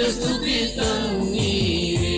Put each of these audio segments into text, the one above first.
ಸ್ತುತಿ ತನ್ನೀರೇ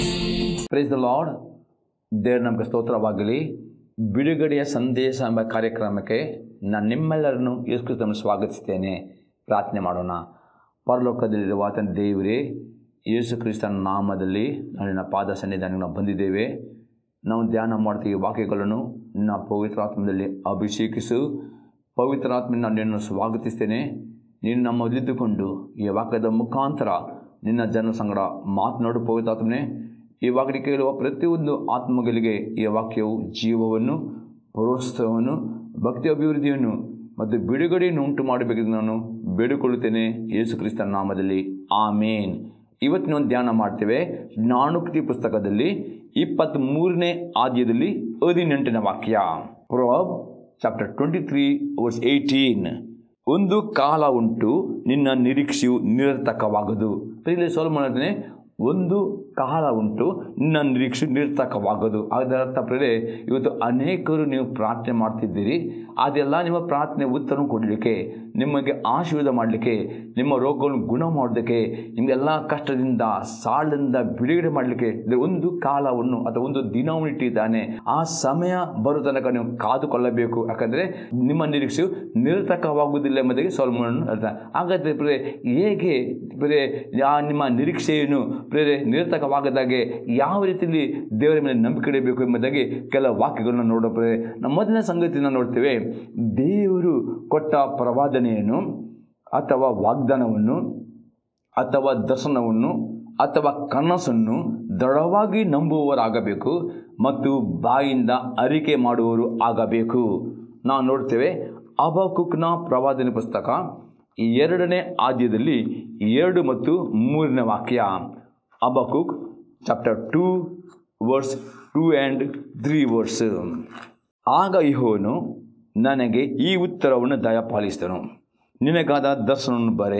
praise the lord ದೇವ್ರ ನಮಗೆ ಸ್ತೋತ್ರವಾಗಲಿ ಬಿಡುಗಡೆಯ ಸಂದೇಶ ಎಂಬ ಕಾರ್ಯಕ್ರಮಕ್ಕೆ ನಾನು ನಿಮ್ಮೆಲ್ಲರನ್ನು ಯೇಸುಕ್ರಿಸ್ತನನ್ನು ಸ್ವಾಗತಿಸ್ತೇನೆ ಪ್ರಾರ್ಥನೆ ಮಾಡೋಣ ಪರಲೋಕದಲ್ಲಿರುವ ಆತನ ದೇವರೇ ಯೇಸು ಕ್ರಿಸ್ತನ ನಾಮದಲ್ಲಿ ನನ್ನ ಪಾದ ಸನ್ನಿಧಾನಕ್ಕೆ ನಾವು ಬಂದಿದ್ದೇವೆ ನಾವು ಧ್ಯಾನ ಮಾಡ್ತೀವಿ ವಾಕ್ಯಗಳನ್ನು ನಿನ್ನ ಪವಿತ್ರಾತ್ಮದಲ್ಲಿ ಅಭಿಷೇಕಿಸು ಪವಿತ್ರಾತ್ಮ ನಾನು ನಿನ್ನನ್ನು ಸ್ವಾಗತಿಸ್ತೇನೆ ನೀನು ನಮ್ಮಲ್ಲಿದ್ದುಕೊಂಡು ಈ ವಾಕ್ಯದ ಮುಖಾಂತರ ನಿನ್ನ ಜನ ಸಂಗಡ ಮಾತನಾಡು ಪವಿತ್ರಾತ್ಮನೆ ಈ ವಾಕ್ಯ ಕೇಳುವ ಪ್ರತಿಯೊಂದು ಆತ್ಮಗಳಿಗೆ ಈ ವಾಕ್ಯವು ಜೀವವನ್ನು ಪ್ರೋತ್ಸಾಹವನ್ನು ಭಕ್ತಿ ಅಭಿವೃದ್ಧಿಯನ್ನು ಮತ್ತು ಬಿಡುಗಡೆಯನ್ನು ಉಂಟು ಮಾಡಬೇಕೆಂದು ನಾನು ಬೇಡಿಕೊಳ್ಳುತ್ತೇನೆ ಯೇಸು ಕ್ರಿಸ್ತನ ನಾಮದಲ್ಲಿ ಆಮೇನ್ ಇವತ್ತಿನ ಒಂದು ಧ್ಯಾನ ಮಾಡ್ತೇವೆ ಜ್ಞಾನೋಕ್ತಿ ಪುಸ್ತಕದಲ್ಲಿ ಇಪ್ಪತ್ತ್ಮೂರನೇ ಆದ್ಯದಲ್ಲಿ ಹದಿನೆಂಟನೇ ವಾಕ್ಯ Prov chapter twenty three verse eighteen ಒಂದು ಕಾಲ ಉಂಟು ನಿನ್ನ ನಿರೀಕ್ಷೆಯು ನಿರರ್ಥಕವಾಗದು ಇಲ್ಲಿ ಸೋಲ್ಮನ್ ಹೇಳ್ತಾನೆ ಒಂದು ಕಾಲ ಉಂಟು ನಿನ್ನ ನಿರೀಕ್ಷೆ ನಿರರ್ಥಕವಾಗದು ಅದರ ಅರ್ಥ ಪ್ರೇರೆ ಇವತ್ತು ಅನೇಕರು ನೀವು ಪ್ರಾರ್ಥನೆ ಮಾಡ್ತಿದ್ದೀರಿ ಅದೆಲ್ಲ ನಿಮ್ಮ ಪ್ರಾರ್ಥನೆ ಉತ್ತರ ಕೊಡಲಿಕ್ಕೆ ನಿಮಗೆ ಆಶೀರ್ವಾದ ಮಾಡಲಿಕ್ಕೆ ನಿಮ್ಮ ರೋಗಗಳನ್ನು ಗುಣ ಮಾಡೋದಕ್ಕೆ ನಿಮಗೆಲ್ಲ ಕಷ್ಟದಿಂದ ಸಾಲದಿಂದ ಬಿಡುಗಡೆ ಮಾಡಲಿಕ್ಕೆ ಇದು ಒಂದು ಕಾಲವನ್ನು ಅಥವಾ ಒಂದು ದಿನವನ್ನು ಇಟ್ಟಿದ್ದಾನೆ ಆ ಸಮಯ ಬರೋ ತನಕ ನೀವು ಕಾದುಕೊಳ್ಳಬೇಕು ಯಾಕಂದರೆ ನಿಮ್ಮ ನಿರೀಕ್ಷೆಯು ನಿರರ್ಥಕವಾಗುವುದಿಲ್ಲ ಎಂಬುದಾಗಿ ಸೊಲ್ಮನ್ ಹೇಳ್ತಾನೆ ಹಾಗಾದರೆ ಪ್ರೇರೆ ಹೇಗೆ ಪ್ರೇರೆ ಆ ನಿಮ್ಮ ನಿರೀಕ್ಷೆಯನ್ನು ಪ್ರೇರೆ ನಿರರ್ಥಕವಾಗದಾಗೆ ಯಾವ ರೀತಿಯಲ್ಲಿ ದೇವರ ಮೇಲೆ ನಂಬಿಕೆ ಇಡಬೇಕು ಎಂಬುದಾಗಿ ಕೆಲ ವಾಕ್ಯಗಳನ್ನು ನೋಡೋ ಪ್ರೇರೆ ನಮ್ಮ ಮೊದಲನೇ ಸಂಗತಿಯನ್ನು ನೋಡ್ತೇವೆ ದೇವರು ಕೊಟ್ಟ ಪ್ರವಾದನೆಯನ್ನು ಅಥವಾ ವಾಗ್ದಾನವನ್ನು ಅಥವಾ ದರ್ಶನವನ್ನು ಅಥವಾ ಕನಸನ್ನು ದೃಢವಾಗಿ ನಂಬುವವರಾಗಬೇಕು ಮತ್ತು ಬಾಯಿಂದ ಅರಿಕೆ ಮಾಡುವವರು ಆಗಬೇಕು ನಾವು ನೋಡ್ತೇವೆ ಅಬಕುಕ್ನ ಪ್ರವಾದನೆ ಪುಸ್ತಕ ಎರಡನೇ ಆದ್ಯದಲ್ಲಿ ಎರಡು ಮತ್ತು ಮೂರನೇ ವಾಕ್ಯ Habakkuk chapter two verse two and three verse ಆಗ ಇಹೋನು ನನಗೆ ಈ ಉತ್ತರವನ್ನು ದಯಪಾಲಿಸಿದನು ನಿನಗಾದ ದರ್ಶನವನ್ನು ಬರೆ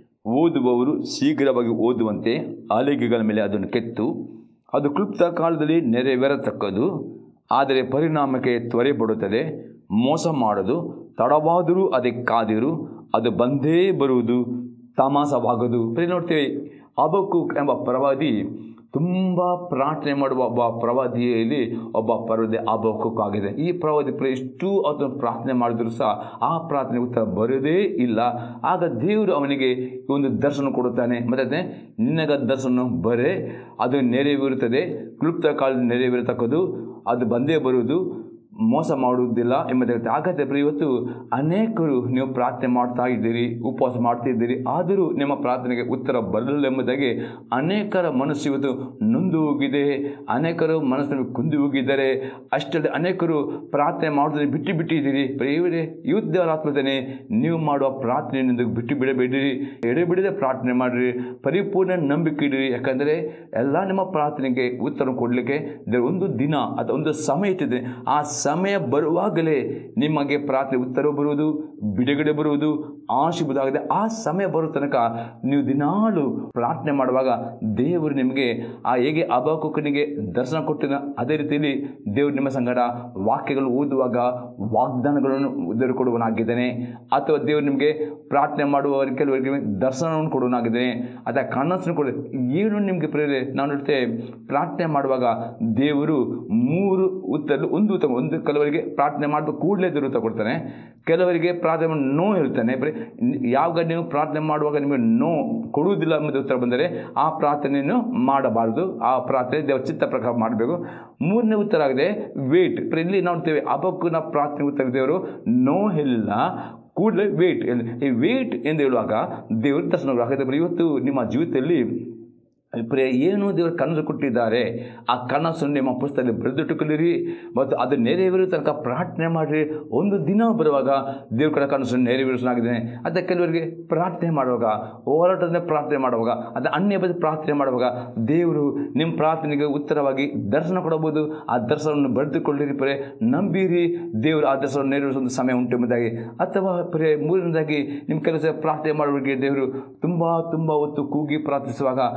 ಓದುವವರು ಶೀಘ್ರವಾಗಿ ಓದುವಂತೆ ಆಲಿಗೆಗಳ ಮೇಲೆ ಅದನ್ನು ಕೆತ್ತು ಅದು ಕ್ಲುಪ್ತ ಕಾಲದಲ್ಲಿ ನೆರವೇರತಕ್ಕದು ಆದರೆ ಪರಿಣಾಮಕ್ಕೆ ತ್ವರೆ ಪಡುತ್ತದೆ ಮೋಸ ಮಾಡೋದು ತಡವಾದರೂ ಅದಕ್ಕೆ ಕಾದಿರು ಅದು ಬಂದೇ ಬರುವುದು ತಮಾಸವಾಗದು ಬರೀ ನೋಡ್ತೇವೆ ಅಬಕು ಎಂಬ ಪ್ರವಾದಿ ತುಂಬ ಪ್ರಾರ್ಥನೆ ಮಾಡುವ ಒಬ್ಬ ಪ್ರವಾದಿಯಲ್ಲಿ ಒಬ್ಬ ಪರ್ವದಿ ಅಬಕುಕ್ ಆಗಿದೆ ಈ ಪ್ರವಾದಿ ಪ್ರ ಎಷ್ಟು ಅದನ್ನು ಪ್ರಾರ್ಥನೆ ಮಾಡಿದ್ರು ಸಹ ಆ ಪ್ರಾರ್ಥನೆ ಉತ್ತರ ಬರೋದೇ ಇಲ್ಲ ಆಗ ದೇವರು ಅವನಿಗೆ ಒಂದು ದರ್ಶನ ಕೊಡುತ್ತಾನೆ ಮತ್ತು ನಿನಗ ದರ್ಶನ ಬರೇ ಅದು ನೆರವೇರುತ್ತದೆ ಕ್ಲುಪ್ತ ಕಾಲ ನೆರವೇರತಕ್ಕದು ಅದು ಬಂದೇ ಬರುವುದು ಮೋಸ ಮಾಡುವುದಿಲ್ಲ ಎಂಬುದಾಗುತ್ತೆ ಹಾಗಾದರೆ ಪ್ರಿಯ ಇವತ್ತು ಅನೇಕರು ನೀವು ಪ್ರಾರ್ಥನೆ ಮಾಡ್ತಾ ಇದ್ದೀರಿ ಉಪವಾಸ ಮಾಡ್ತಿದ್ದೀರಿ ಆದರೂ ನಿಮ್ಮ ಪ್ರಾರ್ಥನೆಗೆ ಉತ್ತರ ಬರಲಿಲ್ಲ ಎಂಬುದಾಗಿ ಅನೇಕರ ಮನಸ್ಸು ಇವತ್ತು ನೊಂದು ಹೋಗಿದೆ ಅನೇಕರು ಮನಸ್ಸನ್ನು ಕುಂದು ಹೋಗಿದ್ದಾರೆ ಅಷ್ಟಲ್ಲದೆ ಅನೇಕರು ಪ್ರಾರ್ಥನೆ ಮಾಡೋದನ್ನು ಬಿಟ್ಟು ಬಿಟ್ಟಿದ್ದೀರಿ ಪ್ರಿಯವರೇ ಇವತ್ತು ದೇವರ ಆತ್ಮದನೆ ನೀವು ಮಾಡುವ ಪ್ರಾರ್ಥನೆಯನ್ನು ಬಿಟ್ಟು ಬಿಡಬೇಡಿರಿ ಎಡೆಬಿಡದೆ ಪ್ರಾರ್ಥನೆ ಮಾಡಿರಿ ಪರಿಪೂರ್ಣ ನಂಬಿಕೆ ಇಡಿರಿ ಯಾಕಂದರೆ ಎಲ್ಲ ನಿಮ್ಮ ಪ್ರಾರ್ಥನೆಗೆ ಉತ್ತರ ಕೊಡಲಿಕ್ಕೆ ದೇವರು ಒಂದು ದಿನ ಅಥವಾ ಒಂದು ಸಮಯ ಇಟ್ಟಿದೆ ಆ ಸಮಯ ಬರುವಾಗಲೇ ನಿಮಗೆ ಪ್ರಾರ್ಥನೆ ಉತ್ತರ ಬರುವುದು ಬಿಡುಗಡೆ ಬರುವುದು ಆಶೀರ್ವಾದ ಆಗಿದೆ ಆ ಸಮಯ ಬರೋ ತನಕ ನೀವು ದಿನಾಲು ಪ್ರಾರ್ಥನೆ ಮಾಡುವಾಗ ದೇವರು ನಿಮಗೆ ಆ ಹೇಗೆ ಅಬಾಕುಕನಿಗೆ ದರ್ಶನ ಕೊಟ್ಟಿದ ಅದೇ ರೀತಿಯಲ್ಲಿ ದೇವರು ನಿಮ್ಮ ಸಂಗಡ ವಾಕ್ಯಗಳು ಓದುವಾಗ ವಾಗ್ದಾನಗಳನ್ನು ದೇವರು ಕೊಡುವನಾಗಿದ್ದಾನೆ ಅಥವಾ ದೇವರು ನಿಮಗೆ ಪ್ರಾರ್ಥನೆ ಮಾಡುವವರಿಗೆ ಕೆಲವರಿಗೆ ದರ್ಶನವನ್ನು ಕೊಡುವನಾಗಿದ್ದಾನೆ ಅಥವಾ ಕನಸನ್ನು ಕೊಡು ಏನು ನಿಮಗೆ ಪ್ರೇರೆ ನಾವು ನೋಡ್ತೇವೆ ಪ್ರಾರ್ಥನೆ ಮಾಡುವಾಗ ದೇವರು ಮೂರು ಉತ್ತರ ಒಂದು ಉತ್ತರ ಒಂದು ಕೆಲವರಿಗೆ ಪ್ರಾರ್ಥನೆ ಮಾಡಿದ ಕೂಡಲೇ ದೇವರು ಉತ್ತರ ಕೊಡ್ತಾನೆ ಕೆಲವರಿಗೆ ಪ್ರಾರ್ಥನೆ ಮಾಡಿ ನೋ ಹೇಳ್ತಾನೆ ಬರೀ ಯಾವಾಗ ನೀವು ಪ್ರಾರ್ಥನೆ ಮಾಡುವಾಗ ನಿಮಗೆ ನೋ ಕೊಡುವುದಿಲ್ಲ ಎಂಬುದು ಉತ್ತರ ಬಂದರೆ ಆ ಪ್ರಾರ್ಥನೆಯನ್ನು ಮಾಡಬಾರದು ಆ ಪ್ರಾರ್ಥನೆ ದೇವರ ಚಿತ್ತ ಪ್ರಕಾರ ಮಾಡಬೇಕು ಮೂರನೇ ಉತ್ತರ ಆಗಿದೆ ವೇಟ್ ಇಲ್ಲಿ ನೋಡ್ತೇವೆ ಅಬಕ್ಕನ ಪ್ರಾರ್ಥನೆ ಉತ್ತರ ದೇವರು ನೋ ಹೇಳಿಲ್ಲ ಕೂಡಲೇ ವೇಟ್ ಈ ವೇಟ್ ಎಂದು ಹೇಳುವಾಗ ದೇವರು ದರ್ಶನ ಹಾಗಾದರೆ ಇವತ್ತು ನಿಮ್ಮ ಜೀವಿತದಲ್ಲಿ ಪ್ರಿಯ ಏನು ದೇವರು ಕನಸು ಕೊಟ್ಟಿದ್ದಾರೆ ಆ ಕನಸನ್ನು ನಿಮ್ಮ ಪುಸ್ತಕದಲ್ಲಿ ಬರೆದಿಟ್ಟುಕೊಳ್ಳಿರಿ ಮತ್ತು ಅದು ನೆರವೇರೋ ತನಕ ಪ್ರಾರ್ಥನೆ ಮಾಡಿರಿ ಒಂದು ದಿನ ಬರುವಾಗ ದೇವ್ರ ಕಡೆ ಕನಸನ್ನು ನೆರವೇರಿಸಲಾಗಿದ್ದೇನೆ ಅದಕ್ಕೆ ಕೆಲವರಿಗೆ ಪ್ರಾರ್ಥನೆ ಮಾಡುವಾಗ ಹೋರಾಟದಿಂದ ಪ್ರಾರ್ಥನೆ ಮಾಡುವಾಗ ಅದು ಅನ್ಯ ಬಗ್ಗೆ ಪ್ರಾರ್ಥನೆ ಮಾಡುವಾಗ ದೇವರು ನಿಮ್ಮ ಪ್ರಾರ್ಥನೆಗೆ ಉತ್ತರವಾಗಿ ದರ್ಶನ ಕೊಡಬಹುದು ಆ ದರ್ಶನವನ್ನು ಬರೆದುಕೊಳ್ಳಿರಿ ಪರೇ ನಂಬಿರಿ ದೇವರು ಆ ದರ್ಶನ ನೆರವೇರಿಸುವ ಒಂದು ಸಮಯ ಉಂಟು ಎಂಬುದಾಗಿ ಅಥವಾ ಪರೇ ಮೂರನೇದಾಗಿ ನಿಮ್ಮ ಕೆಲಸ ಪ್ರಾರ್ಥನೆ ಮಾಡುವವರಿಗೆ ದೇವರು ತುಂಬ ತುಂಬ ಹೊತ್ತು ಕೂಗಿ ಪ್ರಾರ್ಥಿಸುವಾಗ ದೇವರ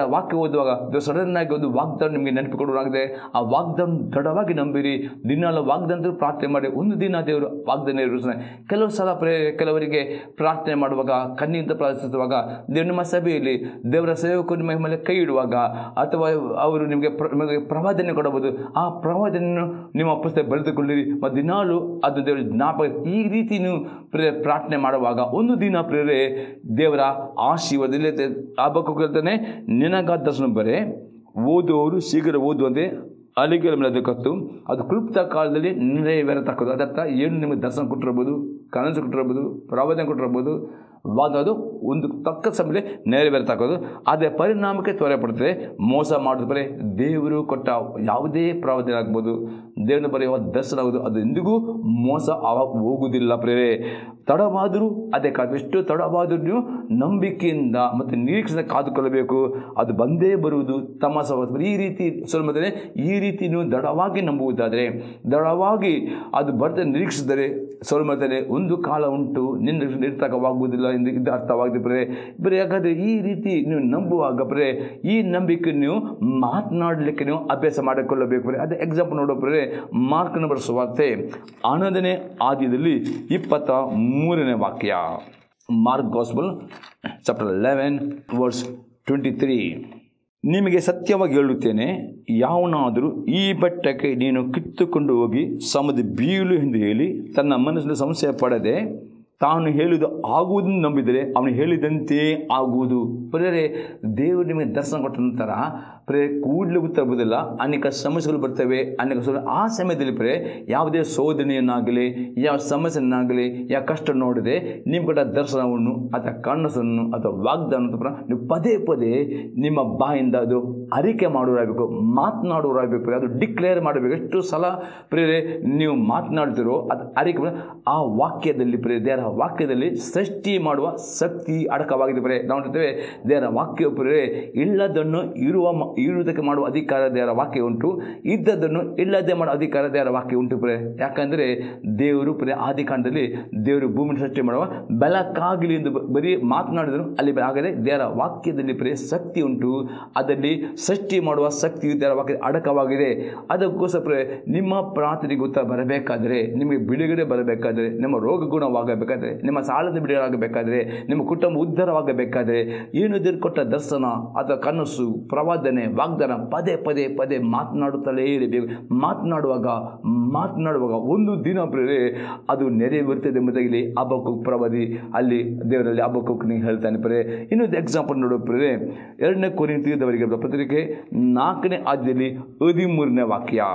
ವಾಕ್ಯ ಓದುವಾಗ ದೇವರು ಸಡನ್ ಆಗಿ ಒಂದು ವಾಗ್ದಾನ ನಿಮಗೆ ನೆನಪು ಕೊಡುವಾಗಿದೆ ಆ ವಾಗ್ದಾನ ದೃಢವಾಗಿ ನಂಬಿರಿ ದಿನಾಲ ವಾಗ್ದಾನ ಪ್ರಾರ್ಥನೆ ಮಾಡಿ ಒಂದು ದಿನ ದೇವರು ವಾಗ್ದಾನ ಇರುತ್ತಾನೆ ಕೆಲವು ಸಲ ಪ್ರೇ ಕೆಲವರಿಗೆ ಪ್ರಾರ್ಥನೆ ಮಾಡುವಾಗ ಕಣ್ಣಿಂದ ಪ್ರಾರ್ಥಿಸುವಾಗ ದೇವರು ನಿಮ್ಮ ಸಭೆಯಲ್ಲಿ ದೇವರ ಸೇವಕರು ನಿಮ್ಮ ಮೇಲೆ ಕೈ ಇಡುವಾಗ ಅಥವಾ ಅವರು ನಿಮಗೆ ಪ್ರ ನಿಮಗೆ ಪ್ರವಾದನೆ ಕೊಡಬಹುದು ಆ ಪ್ರವಾದನೆಯನ್ನು ನಿಮ್ಮ ಪುಸ್ತಕ ಬರೆದುಕೊಳ್ಳಿರಿ ಮತ್ತು ದಿನಾಲು ಅದು ದೇವರ ಜ್ಞಾಪಕ ಈ ರೀತಿ ನೀವು ಪ್ರೇ ಪ್ರಾರ್ಥನೆ ಮಾಡುವಾಗ ಒಂದು ದಿನ ಪ್ರೇರೆ ದೇವರ ಆಶೀರ್ವಾದದಲ್ಲಿ ಆಗಬೇಕು ಹೇಳ್ತಾನೆ ನಿನಗಾದ ದರ್ಶನ ಬರೆ ಓದುವವರು ಶೀಘ್ರ ಓದುವಂತೆ ಅಲಿಗೆల ಮೇಲೆ ಕತ್ತು ಅದು ಕ್ಲುಪ್ತ ಕಾಲದಲ್ಲಿ ನೆರವೇರತಕ್ಕದ್ದು ಅದರ್ಥ ಏನು ನಿಮಗೆ ದರ್ಶನ ಕೊಟ್ಟಿರ್ಬೋದು ಕನಸು ಕೊಟ್ಟಿರ್ಬೋದು ಪ್ರವಾದನೆ ಕೊಟ್ಟಿರ್ಬೋದು ವಾದ ಅದು ಒಂದು ತಕ್ಕ ಸಮಯದಲ್ಲಿ ನೆರವೇರತಕ್ಕದ್ದು ಅದೇ ಪರಿಣಾಮಕ್ಕೆ ತ್ವರೆಪಡುತ್ತದೆ ಮೋಸ ಮಾಡಿದ ಬರೀ ದೇವರು ಕೊಟ್ಟ ಯಾವುದೇ ಪ್ರವಾದನೆ ಆಗ್ಬೋದು ದೇವರ ಬರೆಯುವ ದರ್ಶನ ಆಗೋದು ಅದು ಎಂದಿಗೂ ಮೋಸ ಆಗ ಹೋಗುವುದಿಲ್ಲ ಪ್ರೇರೆ ತಡವಾದರೂ ಅದೇ ಕಾದು ಎಷ್ಟು ತಡವಾದರೂ ನೀವು ನಂಬಿಕೆಯಿಂದ ಮತ್ತು ನಿರೀಕ್ಷೆ ಕಾದುಕೊಳ್ಳಬೇಕು ಅದು ಬಂದೇ ಬರುವುದು ತಮ್ಮ ಸಹೋದರ ಈ ರೀತಿ ಸುಲಭದಲ್ಲಿ ಈ ರೀತಿ ನೀವು ದೃಢವಾಗಿ ನಂಬುವುದಾದರೆ ದೃಢವಾಗಿ ಅದು ಬರ್ತದೆ ನಿರೀಕ್ಷಿಸಿದರೆ ಸೌಲಭ್ಯದಲ್ಲಿ ಒಂದು ಕಾಲ ಉಂಟು ನಿನ್ನ ನಿರ್ತಕವಾಗುವುದಿಲ್ಲ ಎಂದು ಇದು ಅರ್ಥವಾಗಿದೆ ಬರೇ ಬರೀ ಹಾಗಾದರೆ ಈ ರೀತಿ ನೀವು ನಂಬುವಾಗ ಬರೇ ಈ ನಂಬಿಕೆ ನೀವು ಮಾತನಾಡಲಿಕ್ಕೆ ನೀವು ಅಭ್ಯಾಸ ಮಾಡಿಕೊಳ್ಳಬೇಕು ಬರೇ ಅದೇ ಎಕ್ಸಾಂಪಲ್ ನೋಡೋ ಬರೇ ಮಾರ್ಕ್ ನಂಬರ್ ಸುವಾರ್ತೆ ಹನ್ನೊಂದನೇ ಆದ್ಯದಲ್ಲಿ ಇಪ್ಪತ್ತ ಮೂರನೇ ವಾಕ್ಯ Mark gospel chapter eleven verse twenty three ನಿಮಗೆ ಸತ್ಯವಾಗಿ ಹೇಳುತ್ತೇನೆ ಯಾವನಾದರೂ ಈ ಬೆಟ್ಟಕ್ಕೆ ನೀನು ಕಿತ್ತುಕೊಂಡು ಹೋಗಿ ಸಮುದ್ರ ಬೀಳು ಎಂದು ಹೇಳಿ ತನ್ನ ಮನಸ್ಸಿನ ಸಂಶಯ ಪಡದೆ ತಾನು ಹೇಳುವುದು ಆಗುವುದನ್ನು ನಂಬಿದರೆ ಅವನು ಹೇಳಿದಂತೆ ಆಗುವುದು ಪ್ರೇರೆ ದೇವರು ನಿಮಗೆ ದರ್ಶನ ಕೊಟ್ಟ ನಂತರ ಪ್ರೇ ಕೂಡಲೇ ಉತ್ತರ ಬರುವುದಿಲ್ಲ ಅನೇಕ ಸಮಸ್ಯೆಗಳು ಬರ್ತವೆ ಅನೇಕ ಸಲ ಆ ಸಮಯದಲ್ಲಿ ಪ್ರೇ ಯಾವುದೇ ಶೋಧನೆಯನ್ನಾಗಲಿ ಯಾವ ಸಮಸ್ಯೆಯನ್ನಾಗಲಿ ಯಾವ ಕಷ್ಟ ನೋಡದೆ ನಿಮ್ಮ ಕೊಟ್ಟ ದರ್ಶನವನ್ನು ಅಥವಾ ಕನಸನ್ನು ಅಥವಾ ವಾಗ್ದಾನ ಪರ ನೀವು ಪದೇ ಪದೇ ನಿಮ್ಮ ಬಾಯಿಂದ ಅದು ಅರಿಕೆ ಮಾಡುವರಾಗಬೇಕು ಮಾತನಾಡುವರಾಗಬೇಕು ಅದು ಡಿಕ್ಲೇರ್ ಮಾಡಬೇಕು ಎಷ್ಟು ಸಲ ಪ್ರೇರೆ ನೀವು ಮಾತನಾಡ್ತಿರೋ ಅದು ಅರಿಕೆ ಮಾಡ- ಆ ವಾಕ್ಯದಲ್ಲಿ ಪ್ರೇ ದೇವರ ವಾಕ್ಯದಲ್ಲಿ ಸೃಷ್ಟಿ ಮಾಡುವ ಶಕ್ತಿ ಅಡಕವಾಗಿದೆ ಪ್ರೇ ನಾವು ನೋಡ್ತೇವೆ ದೇವರ ವಾಕ್ಯ ಪ್ರೇ ಇಲ್ಲದನ್ನು ಇರುವ ಮ- ಇರುವುದಕ್ಕೆ ಮಾಡುವ ಅಧಿಕಾರ ದೇವರ ವಾಕ್ಯ ಉಂಟು ಇದ್ದದನ್ನು ಇಲ್ಲದೆ ಮಾಡುವ ಅಧಿಕಾರ ದೇವರ ವಾಕ್ಯ ಉಂಟು ಪ್ರೇ ಯಾಕಂದರೆ ದೇವರು ಪ್ರೇ ಆದಿಕಾಂಡದಲ್ಲಿ ದೇವರು ಭೂಮಿ ಸೃಷ್ಟಿ ಮಾಡುವ ಬೆಳಕಾಗಲಿ ಎಂದು ಬ- ಬರೀ ಮಾತನಾಡಿದರು ಅಲ್ಲಿ ಆಗದೆ ದೇವರ ವಾಕ್ಯದಲ್ಲಿ ಪ್ರೇ ಶಕ್ತಿ ಉಂಟು ಅದರಲ್ಲಿ ಸೃಷ್ಟಿ ಮಾಡುವ ಶಕ್ತಿಯು ದೇವರ ವಾಕ್ಯ ಅಡಕವಾಗಿದೆ ಅದಕ್ಕೋಸ್ಕರ ಪ್ರೇ ನಿಮ್ಮ ಪ್ರಾರ್ಥನೆಗೆ ಉತ್ತರ ಬರಬೇಕಾದರೆ ನಿಮಗೆ ಬಿಡುಗಡೆ ಬರಬೇಕಾದರೆ ನಿಮ್ಮ ರೋಗ ಗುಣವಾಗಬೇಕಾದರೆ ನಿಮ್ಮ ಸಾಲದ ಬಿಡುಗಡೆಯಾಗಬೇಕಾದರೆ ನಿಮ್ಮ ಕುಟುಂಬ ಉದ್ಧಾರವಾಗಬೇಕಾದರೆ ಏನು ದೇವರು ಕೊಟ್ಟ ದರ್ಶನ ಅಥವಾ ಕನಸು ಪ್ರವಾದನೆ ವಾಗ್ದಾನ ಪದೇ ಪದೇ ಪದೇ ಮಾತನಾಡುತ್ತಲೇ ಇರಬೇಕು ಮಾತನಾಡುವಾಗ ಮಾತನಾಡುವಾಗ ಒಂದು ದಿನ ಪ್ರೇರೆ ಅದು ನೆರವೇರ್ತದೆ ಎಂಬುದಾಗಿ ಅಬ್ಬಕ್ಕು ಪ್ರವಾದಿ ಅಲ್ಲಿ ದೇವರಲ್ಲಿ ಅಬ್ಬಕ್ಕು ನೀವು ಹೇಳ್ತಾನೆ ಪ್ರೇರೆ ಇನ್ನೊಂದು ಎಕ್ಸಾಂಪಲ್ ನೋಡೋ ಪ್ರೇರೆ ಎರಡನೇ ಕೊರಿಂತಿಯದವರಿಗೆ ಬರೆದ ಪತ್ರಿಕೆ ನಾಲ್ಕನೇ ಆದ್ಯದಲ್ಲಿ ಹದಿಮೂರನೇ ವಾಕ್ಯ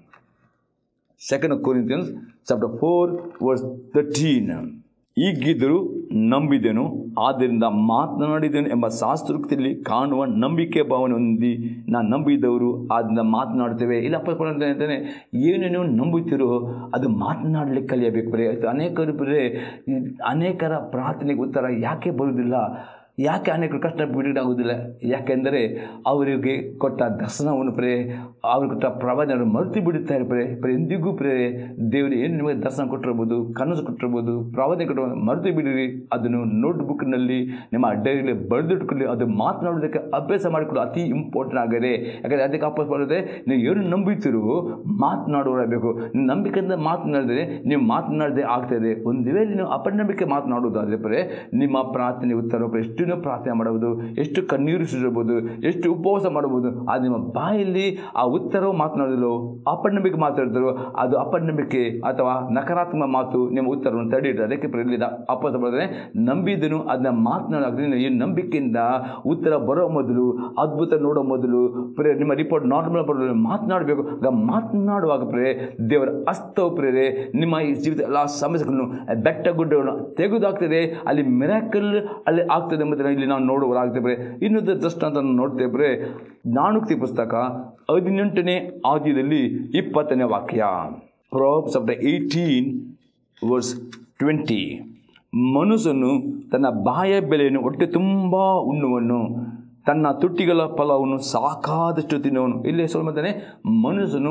second Corinthians chapter four verse thirteen ಈಗಿದ್ದರೂ ನಂಬಿದೆನು ಆದ್ದರಿಂದ ಮಾತನಾಡಿದೆನು ಎಂಬ ಶಾಸ್ತ್ರೋಕ್ತಿಯಲ್ಲಿ ಕಾಣುವ ನಂಬಿಕೆ ಭಾವನೆ ಹೊಂದಿ ನಾನು ನಂಬಿದವರು ಅದನ್ನ ಮಾತನಾಡ್ತೇವೆ ಇಲ್ಲಪ್ಪ ಅಂತಾನೆ ಏನೇನು ನಂಬುತ್ತೀರೋ ಅದು ಮಾತನಾಡಲಿಕ್ಕೆ ಕಲಿಯಬೇಕು ಬರೀ ಆಯ್ತು ಅನೇಕರು ಬರೀ ಈ ಅನೇಕರ ಪ್ರಾರ್ಥನೆಗೆ ಉತ್ತರ ಯಾಕೆ ಬರುವುದಿಲ್ಲ ಯಾಕೆ ಅನೇಕರು ಕಷ್ಟ ಬಿಡುಗಡೆಯಾಗುವುದಿಲ್ಲ ಯಾಕೆಂದರೆ ಅವರಿಗೆ ಕೊಟ್ಟ ದರ್ಶನವನ್ನು ಪ್ರೇ ಅವ್ರಿಗೆ ಕೊಟ್ಟ ಪ್ರವಾದನೆ ಮರೆತು ಬಿಡುತ್ತಾರೆ ಪ್ರೇ ಪ್ರೇ ಎಂದಿಗೂ ಪ್ರೇ ದೇವರು ಏನು ನಿಮಗೆ ದರ್ಶನ ಕೊಟ್ಟಿರ್ಬೋದು ಕನಸು ಕೊಟ್ಟಿರ್ಬೋದು ಪ್ರವಾದನೆ ಕೊಟ್ಟಿರ್ಬೋದು ಮರೆತು ಬಿಡಿರಿ ಅದನ್ನು ನೋಟ್ ಬುಕ್ನಲ್ಲಿ ನಿಮ್ಮ ಡೈರಿಯಲ್ಲಿ ಬರೆದಿಟ್ಕೊಳ್ಳಿ ಅದು ಮಾತನಾಡೋದಕ್ಕೆ ಅಭ್ಯಾಸ ಮಾಡಿಕೊಳ್ಳಿ ಅತಿ ಇಂಪಾರ್ಟೆಂಟ್ ಆಗಿದೆ ಯಾಕಂದರೆ ಅದಕ್ಕೆ ಅಭ್ಯಾಸ ಮಾಡೋದೇ ನೀವು ಏನು ನಂಬಿತೀರೋ ಮಾತನಾಡುವರಬೇಕು ನಂಬಿಕೆಯಿಂದ ಮಾತನಾಡಿದರೆ ನೀವು ಮಾತನಾಡದೆ ಆಗ್ತದೆ ಒಂದು ವೇಳೆ ನೀವು ಅಪನಂಬಿಕೆ ಮಾತನಾಡುವುದಾದರೆ ಪರೇ ನಿಮ್ಮ ಪ್ರಾರ್ಥನೆ ಉತ್ತರ ಪರೇ ಎಷ್ಟು ನೀವು ಪ್ರಾರ್ಥನೆ ಮಾಡಬಹುದು ಎಷ್ಟು ಕಣ್ಣೀರು ಸುರಿಸಬಹುದು ಎಷ್ಟು ಉಪವಾಸ ಮಾಡಬಹುದು ಅದು ನಿಮ್ಮ ಬಾಯಲ್ಲಿ ಆ ಉತ್ತರವು ಮಾತನಾಡಿದ್ರು ಅಪನಂಬಿಕೆ ಮಾತಾಡಿದ್ರು ಅದು ಅಪನಂಬಿಕೆ ಅಥವಾ ನಕಾರಾತ್ಮಕ ಮಾತು ನಿಮ್ಮ ಉತ್ತರವನ್ನು ತಡೆಯಿಟ್ಟು ಅದಕ್ಕೆ ಪ್ರೇರಿದ ಅಪವಾಸ ಮಾಡಿದ್ರೆ ನಂಬಿದನು ಅದನ್ನ ಮಾತನಾಡೋದ್ರಿಂದ ಈ ನಂಬಿಕೆಯಿಂದ ಉತ್ತರ ಬರೋ ಮೊದಲು ಅದ್ಭುತ ನೋಡೋ ಮೊದಲು ಪ್ರೇ ನಿಮ್ಮ ರಿಪೋರ್ಟ್ ನಾರ್ಮಲ್ ಬರೋ ಮಾತನಾಡಬೇಕು ಆಗ ಮಾತನಾಡುವಾಗ ಪ್ರೇ ದೇವರ ಹಸ್ತವು ಪ್ರೇರೆ ನಿಮ್ಮ ಈ ಜೀವಿತ ಎಲ್ಲ ಸಮಸ್ಯೆಗಳನ್ನು ಬೆಟ್ಟ ಗುಡ್ಡಗಳನ್ನು ತೆಗೆದುಹಾಕ್ತದೆ ಅಲ್ಲಿ ಮಿರಾಕಲ್ ಅಲ್ಲಿ ಆಗ್ತದೆ ಎಂಬುದನ್ನು ಇಲ್ಲಿ ನಾವು ನೋಡುವುದಾಗ್ತೇವೆ ಇನ್ನೊಂದು ದೃಷ್ಟಾಂತ ನೋಡ್ತೇವೆ ನಾಣುಕ್ತಿ ಪುಸ್ತಕ ಹದಿನೆಂಟನೇ ಆದ್ಯದಲ್ಲಿ ಇಪ್ಪತ್ತನೇ ವಾಕ್ಯ Proverbs of the eighteen verse twenty ಮನುಷ್ಯನು ತನ್ನ ಬಾಯ ಬೆಲೆಯನ್ನು ಹೊಟ್ಟೆ ತುಂಬ ಉಣ್ಣುವನು ತನ್ನ ತುಟ್ಟಿಗಳ ಫಲವನ್ನು ಸಾಕಾದಷ್ಟು ತಿನ್ನುವನು ಇಲ್ಲಿ ಹೇಳ್ತಾನೆ ಮನುಷ್ಯನು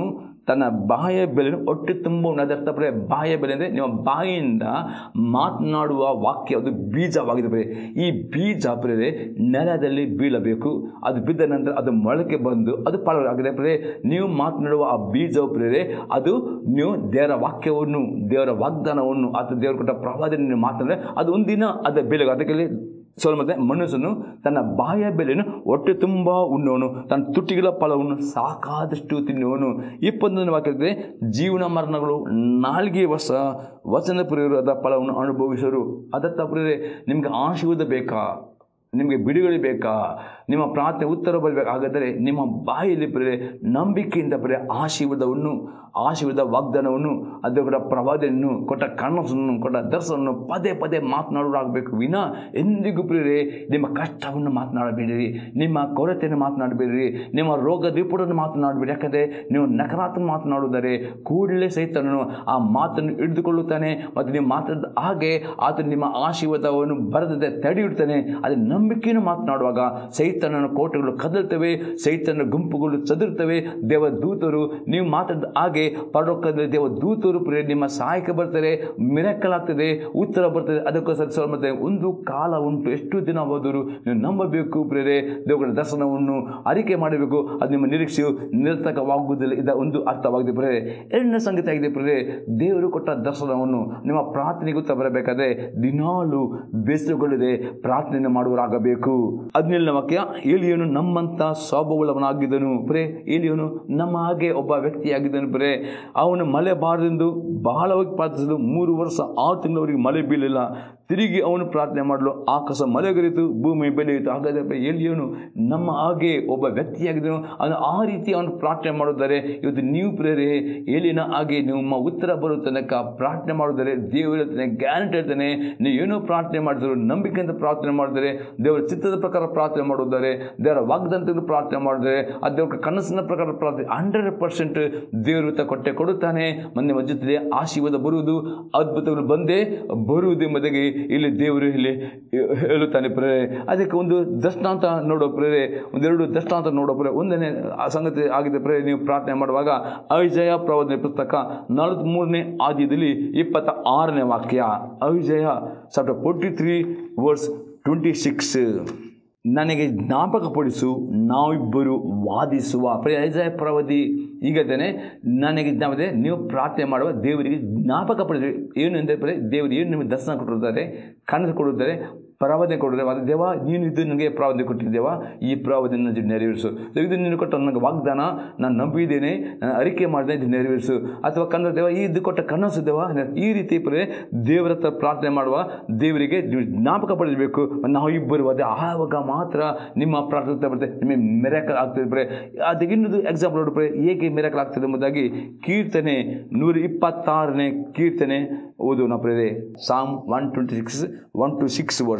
ತನ್ನ ಬಾಯ ಬೆಲೆಯನ್ನು ಹೊಟ್ಟೆ ತುಂಬ ಅದರ್ಥ ಪ್ರಿಯ ಬಾಯ ಬೆಲೆ ಅಂದರೆ ನಿಮ್ಮ ಬಾಯಿಯಿಂದ ಮಾತನಾಡುವ ವಾಕ್ಯ ಅದು ಬೀಜವಾಗಿದೆ ಪ್ರಿಯ ಈ ಬೀಜ ಪ್ರಿಯರೇ ನೆಲದಲ್ಲಿ ಬೀಳಬೇಕು ಅದು ಬಿದ್ದ ನಂತರ ಅದು ಮೊಳಕೆ ಬಂದು ಅದು ಫಲವಾಗಿದೆ ಪ್ರಿಯರೇ ನೀವು ಮಾತನಾಡುವ ಆ ಬೀಜವು ಪ್ರಿಯರೇ ಅದು ನೀವು ದೇವರ ವಾಕ್ಯವನ್ನು ದೇವರ ವಾಗ್ದಾನವನ್ನು ಅಥವಾ ದೇವರ ಕೊಟ್ಟ ಪ್ರವಾದನೆ ನೀವು ಮಾತನಾಡಿದ್ರೆ ಅದು ಒಂದಿನ ಅದರ ಬೆಲೆ ಅದಕ್ಕೆ ಸ್ವಲ್ಪ ಮತ್ತೆ ಮನುಷ್ಯನು ತನ್ನ ಬಾಯ ಬೆಲೆಯನ್ನು ಹೊಟ್ಟೆ ತುಂಬ ಉಣ್ಣುವನು ತನ್ನ ತುಟಿಗಳ ಫಲವನ್ನು ಸಾಕಾದಷ್ಟು ತಿನ್ನುವನು ಇಪ್ಪತ್ತೊಂದನೇ ವಾಕ್ಯದಲ್ಲಿ ಜೀವನ ಮರಣಗಳು ನಾಲ್ಗೆ ವರ್ಷ ವಚನ ಪ್ರಿಯರು ಅದರ ಫಲವನ್ನು ಅನುಭವಿಸರು ಅದತ್ತ ಪ್ರಿಯರೇ ನಿಮಗೆ ಆಶೀರ್ವಾದ ಬೇಕಾ ನಿಮಗೆ ಬಿಡುಗಡೆ ಬೇಕಾ ನಿಮ್ಮ ಪ್ರಾರ್ಥನೆ ಉತ್ತರ ಬರಬೇಕು ಹಾಗಾದರೆ ನಿಮ್ಮ ಬಾಯಲ್ಲಿ ಪ್ರಿಯರೇ ನಂಬಿಕೆಯಿಂದ ಪ್ರಿಯ ಆಶೀರ್ವಾದವನ್ನು ಆಶೀರ್ವಾದ ವಾಗ್ದಾನವನ್ನು ಅದರ ಕೊಟ್ಟ ಪ್ರವಾದನೆಯನ್ನು ಕೊಟ್ಟ ಕನಸನ್ನು ಕೊಟ್ಟ ದರ್ಶನವನ್ನು ಪದೇ ಪದೇ ಮಾತನಾಡೋರಾಗಬೇಕು ವಿನ ಎಂದಿಗೂ ಪ್ರಿಯರೇ ನಿಮ್ಮ ಕಷ್ಟವನ್ನು ಮಾತನಾಡಬೇಡಿರಿ ನಿಮ್ಮ ಕೊರತೆಯನ್ನು ಮಾತನಾಡಬೇಡಿರಿ ನಿಮ್ಮ ರೋಗ ರಿಪೋರ್ಟನ್ನು ಮಾತನಾಡಬೇಡಿ ಯಾಕಂದರೆ ನೀವು ನಕಾರಾತ್ಮಕ ಮಾತನಾಡುವುದರೆ ಕೂಡಲೇ ಸೈತನನು ಆ ಮಾತನ್ನು ಹಿಡಿದುಕೊಳ್ಳುತ್ತಾನೆ ಮತ್ತು ನೀವು ಮಾತಾಡಿದ ಹಾಗೆ ಆತ ನಿಮ್ಮ ಆಶೀರ್ವಾದವನ್ನು ಬರದಂತೆ ತಡೆಯಿಡ್ತಾನೆ ಅದೇ ನಂಬಿಕೆಯನ್ನು ಮಾತನಾಡುವಾಗ ಸೈತನನ ಕೋಟೆಗಳು ಕದಲ್ತವೆ ಸೈತನ ಗುಂಪುಗಳು ಚದುರ್ತವೆ ದೇವ ದೂತರು ನೀವು ಮಾತಾಡಿದ ಹಾಗೆ ಪರಲೋಕದಲ್ಲಿ ದೇವ ದೂತರು ಪ್ರಿಯ ನಿಮ್ಮ ಸಹಾಯಕ್ಕೆ ಬರ್ತಾರೆ ಮಿರಕಲ್ ಆಗ್ತದೆ ಉತ್ತರ ಬರ್ತದೆ ಅದಕ್ಕೋಸ್ಕರ ಸ್ವಲ್ಪ ಮತ್ತೆ ಒಂದು ಕಾಲ ಉಂಟು ಎಷ್ಟು ದಿನ ಹೋದರೂ ನೀವು ನಂಬಬೇಕು ಪ್ರೇರೆ ದೇವರ ದರ್ಶನವನ್ನು ಅರಿಕೆ ಮಾಡಬೇಕು ಅದು ನಿಮ್ಮ ನಿರೀಕ್ಷೆಯು ನಿರರ್ಥಕವಾಗುವುದಿಲ್ಲ ಇದ ಒಂದು ಅರ್ಥವಾಗಿದೆ ಪ್ರೇರೆ ಎರಡನೇ ಸಂಗತಿ ಆಗಿದೆ ಪ್ರೇರೆ ದೇವರು ಕೊಟ್ಟ ದರ್ಶನವನ್ನು ನಿಮ್ಮ ಪ್ರಾರ್ಥನೆಗೆ ಉತ್ತರ ಬರಬೇಕಾದ್ರೆ ದಿನಾಲು ಬೇಸರಗೊಳ್ಳದೆ ಪ್ರಾರ್ಥನೆ ಮಾಡುವರಾಗಬೇಕು ಹದಿನೇಳನೇ ವಾಕ್ಯ ಏಲಿಯನು ನಮ್ಮಂಥ ಸ್ವಭಾವವುಳ್ಳವನಾಗಿದ್ದನು ಪ್ರೇ ಏಲಿಯನು ನಮ್ಮ ಹಾಗೆ ಒಬ್ಬ ವ್ಯಕ್ತಿಯಾಗಿದ್ದನು ಪ್ರೇ ಅವನು ಮಳೆ ಬಾರದೆಂದು ಬಹಳವಾಗಿ ಪ್ರಾರ್ಥಿಸಲು ಮೂರು ವರ್ಷ ಆರು ತಿಂಗಳವರೆಗೆ ಮಳೆ ಬೀಳಿಲ್ಲ ತಿರುಗಿ ಅವನು ಪ್ರಾರ್ಥನೆ ಮಾಡಲು ಆಕಾಶ ಮಳೆಗರಿತು ಭೂಮಿ ಬೆಳೆಯಿತು ಹಾಗಾದರೆ ಏಲಿಯನು ನಮ್ಮ ಹಾಗೆ ಒಬ್ಬ ವ್ಯಕ್ತಿಯಾಗಿದ್ದನು ಅವನು ಆ ರೀತಿ ಅವನು ಪ್ರಾರ್ಥನೆ ಮಾಡುತ್ತಾರೆ ಇವತ್ತು ನೀವು ಪ್ರೇರೆ ಏಲಿನ ಹಾಗೆ ನಿಮ್ಮ ಉತ್ತರ ಬರೋ ತನಕ ಪ್ರಾರ್ಥನೆ ಮಾಡಿದರೆ ದೇವರು ಹೇಳ್ತಾನೆ ಗ್ಯಾರಂಟಿ ಹೇಳ್ತಾನೆ ನೀವು ಏನೋ ಪ್ರಾರ್ಥನೆ ಮಾಡಿದ್ರು ನಂಬಿಕೆಯಿಂದ ಪ್ರಾರ್ಥನೆ ಮಾಡಿದರೆ ದೇವರ ಚಿತ್ತದ ಪ್ರಕಾರ ಪ್ರಾರ್ಥನೆ ಮಾಡುತ್ತಾರೆ ದೇವರ ವಾಗ್ದಂತದ ಪ್ರಾರ್ಥನೆ ಮಾಡಿದರೆ ಆ ದೇವರ ಕನಸಿನ ಪ್ರಕಾರ ಪ್ರಾರ್ಥನೆ ಹಂಡ್ರೆಡ್ ಪರ್ಸೆಂಟ್ ದೇವರು ತ ಕೊಟ್ಟೆ ಕೊಡುತ್ತಾನೆ ಮೊನ್ನೆ ಮಜ್ಜುತ್ತದೆ ಆಶೀರ್ವಾದ ಬರುವುದು ಅದ್ಭುತಗಳು ಬಂದೇ ಬರುವುದು ಎಂಬುದಾಗಿ ಇಲ್ಲಿ ದೇವರು ಇಲ್ಲಿ ಹೇಳುತ್ತಾನೆ ಪ್ರೇರೆ ಅದಕ್ಕೆ ಒಂದು ದೃಷ್ಟಾಂತ ನೋಡೋ ಪ್ರೇರೆ ಒಂದೆರಡು ದೃಷ್ಟಾಂತ ನೋಡೋ ಪ್ರೇರೆ ಒಂದನೇ ಆ ಸಂಗತಿ ಆಗಿದೆ ಪ್ರೇರೆ ನೀವು ಪ್ರಾರ್ಥನೆ ಮಾಡುವಾಗ ಐಜಯ ಪ್ರವಾದನೆ ಪುಸ್ತಕ ನಲವತ್ತ್ಮೂರನೇ ಆದ್ಯದಲ್ಲಿ ಇಪ್ಪತ್ತ ಆರನೇ ವಾಕ್ಯ Isaiah chapter forty three verse twenty six ನನಗೆ ಜ್ಞಾಪಕಪಡಿಸು ನಾವಿಬ್ಬರು ವಾದಿಸುವ ಐಜಯ ಪ್ರವಾದಿ ಈಗದೇನೆ ನನಗೆ ಜ್ಞಾಪದೆ ನೀವು ಪ್ರಾರ್ಥನೆ ಮಾಡುವ ದೇವರಿಗೆ ಜ್ಞಾಪಕಪಡಿಸಿ ಏನು ಎಂದರೆ ದೇವರು ಏನು ನಿಮಗೆ ದರ್ಶನ ಕೊಟ್ಟಿರ್ತಾರೆ ಕನಸು ಕೊಡುತ್ತಾರೆ ಪ್ರವಾದನೆ ಕೊಡಿದ್ರೆ ಅದು ದೇವ ನೀನು ಇದು ನನಗೆ ಪ್ರವಾದನೆ ಕೊಟ್ಟಿದ್ದೇವ ಈ ಪ್ರವಾದನೆ ನನ್ನ ನೆರವೇರಿಸು ಇದು ನೀನು ಕೊಟ್ಟ ನನಗೆ ವಾಗ್ದಾನ ನಾನು ನಂಬಿದ್ದೇನೆ ನಾನು ಅರಿಕೆ ಮಾಡಿದೆ ಇದು ನೆರವೇರಿಸು ಅಥವಾ ಕನ್ನಡ ದೇವ ಈ ಇದು ಕೊಟ್ಟ ಕನಸು ದೇವ ಈ ರೀತಿ ಪ್ರೇ ದೇವರ ಹತ್ರ ಪ್ರಾರ್ಥನೆ ಮಾಡುವ ದೇವರಿಗೆ ನೀವು ಜ್ಞಾಪಕ ಪಡಿಸಬೇಕು ನಾವು ಇಬ್ಬರು ಅದೇ ಆವಾಗ ಮಾತ್ರ ನಿಮ್ಮ ಪ್ರಾರ್ಥನೆ ಬರುತ್ತೆ ನಿಮಗೆ ಮೆರಕಲ್ ಆಗ್ತದೆ ಪ್ರೇ ಅದಕ್ಕೆ ಇನ್ನೊಂದು ಎಕ್ಸಾಂಪಲ್ ನೋಡಿ ಪ್ರೇ ಹೇಗೆ ಮೆರಕಲ್ ಆಗ್ತದೆ ಎಂಬುದಾಗಿ ಕೀರ್ತನೆ ನೂರ ಇಪ್ಪತ್ತಾರನೇ ಕೀರ್ತನೆ ಓದು ನಾವು ಪ್ರೇರೆ Psalm one twenty six one to six verse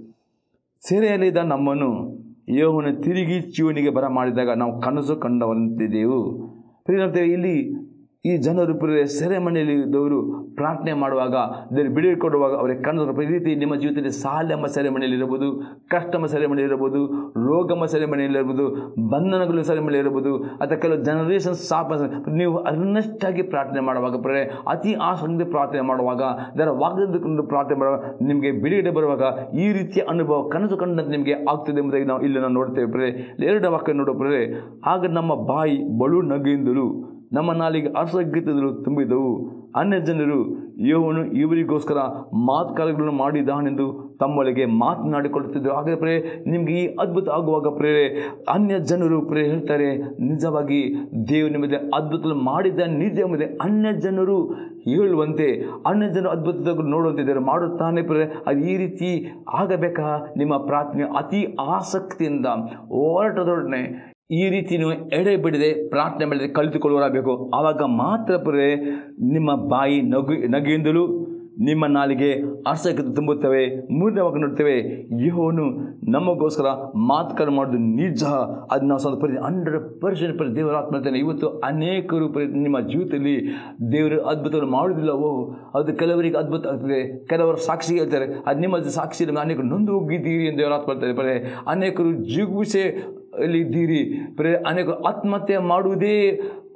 ಸೆರೆಯಲ್ಲಿದ್ದ ನಮ್ಮನ್ನು ಯೋಹನ ತಿರುಗಿ ಜೀವನಿಗೆ ಬರ ಮಾಡಿದಾಗ ನಾವು ಕನಸು ಕಂಡವಂತಿದ್ದೆವು ಪ್ರಿಯರಂತೆ ಇಲ್ಲಿ ಈ ಜನರು ಪ್ರಿಯ ಸೆರೆಮನೆಯಲ್ಲಿ ಇದ್ದವರು ಪ್ರಾರ್ಥನೆ ಮಾಡುವಾಗ ದೇವರು ಬಿಡುಗಡೆ ಕೊಡುವಾಗ ಅವರಿಗೆ ಕನಸು ಈ ರೀತಿ ನಿಮ್ಮ ಜೀವಿತದಲ್ಲಿ ಸಾಲ ಎಂಬ ಸೆರೆಮನೆಯಲ್ಲಿ ಇರಬಹುದು ಕಷ್ಟ ಎಂಬ ಸೆರೆಮನೆ ಇರಬಹುದು ರೋಗ ಎಂಬ ಸೆರೆಮನೆಯಲ್ಲಿ ಇರಬಹುದು ಬಂಧನಗಳು ಸೆರೆಮನೆ ಇರಬಹುದು ಅಥವಾ ಕೆಲವು ಜನರೇಷನ್ ಸಾಪ ನೀವು ಅರ್ನೆಸ್ಟಾಗಿ ಪ್ರಾರ್ಥನೆ ಮಾಡುವಾಗ ಪ್ರಿಯ ಅತಿ ಆಸಕ್ತಿ ಪ್ರಾರ್ಥನೆ ಮಾಡುವಾಗ ಇದರ ವಾಗ್ದಾನದಿಂದ ಪ್ರಾರ್ಥನೆ ಮಾಡುವಾಗ ನಿಮಗೆ ಬಿಡುಗಡೆ ಬರುವಾಗ ಈ ರೀತಿಯ ಅನುಭವ ಕನಸು ಕಂಡಂತೆ ನಿಮಗೆ ಆಗ್ತದೆ ಎಂಬುದಾಗಿ ನಾವು ಇಲ್ಲಿ ನಾವು ನೋಡ್ತೇವೆ ಪ್ರಿಯ ಎರಡು ವಾಕ್ಯ ನೋಡೋ ಪ್ರಿಯ ಆಗ ನಮ್ಮ ಬಾಯಿ ಬಳು ನಗೆಯಿಂದಲೂ ನಮ್ಮ ನಾಲಿಗೆ ಅರ್ಸಗೀತಗಳು ತುಂಬಿದವು ಅನ್ಯ ಜನರು ಯೋವನು ಇವರಿಗೋಸ್ಕರ ಮಾತುಕಾಲಗಳನ್ನು ಮಾಡಿದಾನೆಂದು ತಮ್ಮೊಳಗೆ ಮಾತನಾಡಿಕೊಳ್ಳುತ್ತಿದ್ದರು ಹಾಗೆ ಪ್ರೇ ನಿಮಗೆ ಈ ಅದ್ಭುತ ಆಗುವಾಗ ಪ್ರೇರೆ ಅನ್ಯ ಜನರು ಪ್ರೇ ಹೇಳ್ತಾರೆ ನಿಜವಾಗಿ ದೇವರು ನಿಮಗೆ ಅದ್ಭುತ ಮಾಡಿದ ನಿಜ ಎಂಬುದೇ ಅನ್ಯ ಜನರು ಹೇಳುವಂತೆ ಅನ್ಯ ಜನರು ಅದ್ಭುತಗಳು ನೋಡುವಂತಿದ್ದಾರೆ ಮಾಡುತ್ತಾನೆ ಪ್ರೇ ಅದು ಈ ರೀತಿ ಆಗಬೇಕಾ ನಿಮ್ಮ ಪ್ರಾರ್ಥನೆ ಅತಿ ಆಸಕ್ತಿಯಿಂದ ಹೋರಾಟದೊಡನೆ ಈ ರೀತಿ ನೀವು ಎಡೆ ಬಿಡದೆ ಪ್ರಾರ್ಥನೆ ಮಾಡಿದೆ ಕಲಿತುಕೊಳ್ಳುವರಾಗಬೇಕು ಆವಾಗ ಮಾತ್ರ ಪ್ರೇ ನಿಮ್ಮ ಬಾಯಿ ನಗು ನಗೆಯಿಂದಲೂ ನಿಮ್ಮ ನಾಲಿಗೆ ಅರ್ಸಕ್ಕೆ ತುಂಬುತ್ತವೆ ಮೂರನೇ ವಾಕ್ಯ ನೋಡ್ತೇವೆ ಯೋನು ನಮಗೋಸ್ಕರ ಮಾತುಕತೆ ಮಾಡೋದು ನಿಜ ಅದು ನಾವು ಸ್ವಲ್ಪ ಪರಿ ಹಂಡ್ರೆಡ್ ಪರ್ಸೆಂಟ್ ಪರಿ ದೇವರ ಆತ್ಮರ್ತೇನೆ ಇವತ್ತು ಅನೇಕರು ಪರಿ ನಿಮ್ಮ ಜೀವಿತದಲ್ಲಿ ದೇವರು ಅದ್ಭುತಗಳು ಮಾಡುವುದಿಲ್ಲವೋ ಅದು ಕೆಲವರಿಗೆ ಅದ್ಭುತ ಆಗ್ತದೆ ಕೆಲವರು ಸಾಕ್ಷಿ ಹೇಳ್ತಾರೆ ಅದು ನಿಮ್ಮ ಸಾಕ್ಷಿ ಅನೇಕರು ನೊಂದು ಹೋಗಿದ್ದೀರಿ ಎಂದು ದೇವರ ಆತ್ಮರ್ತೇನೆ ಪರೇ ಅನೇಕರು ಜಿಗುಸೆ ಅಲ್ಲಿ ಇದ್ದೀರಿ ಪ್ರೇ ಅನೇಕ ಆತ್ಮಹತ್ಯೆ ಮಾಡುವುದೇ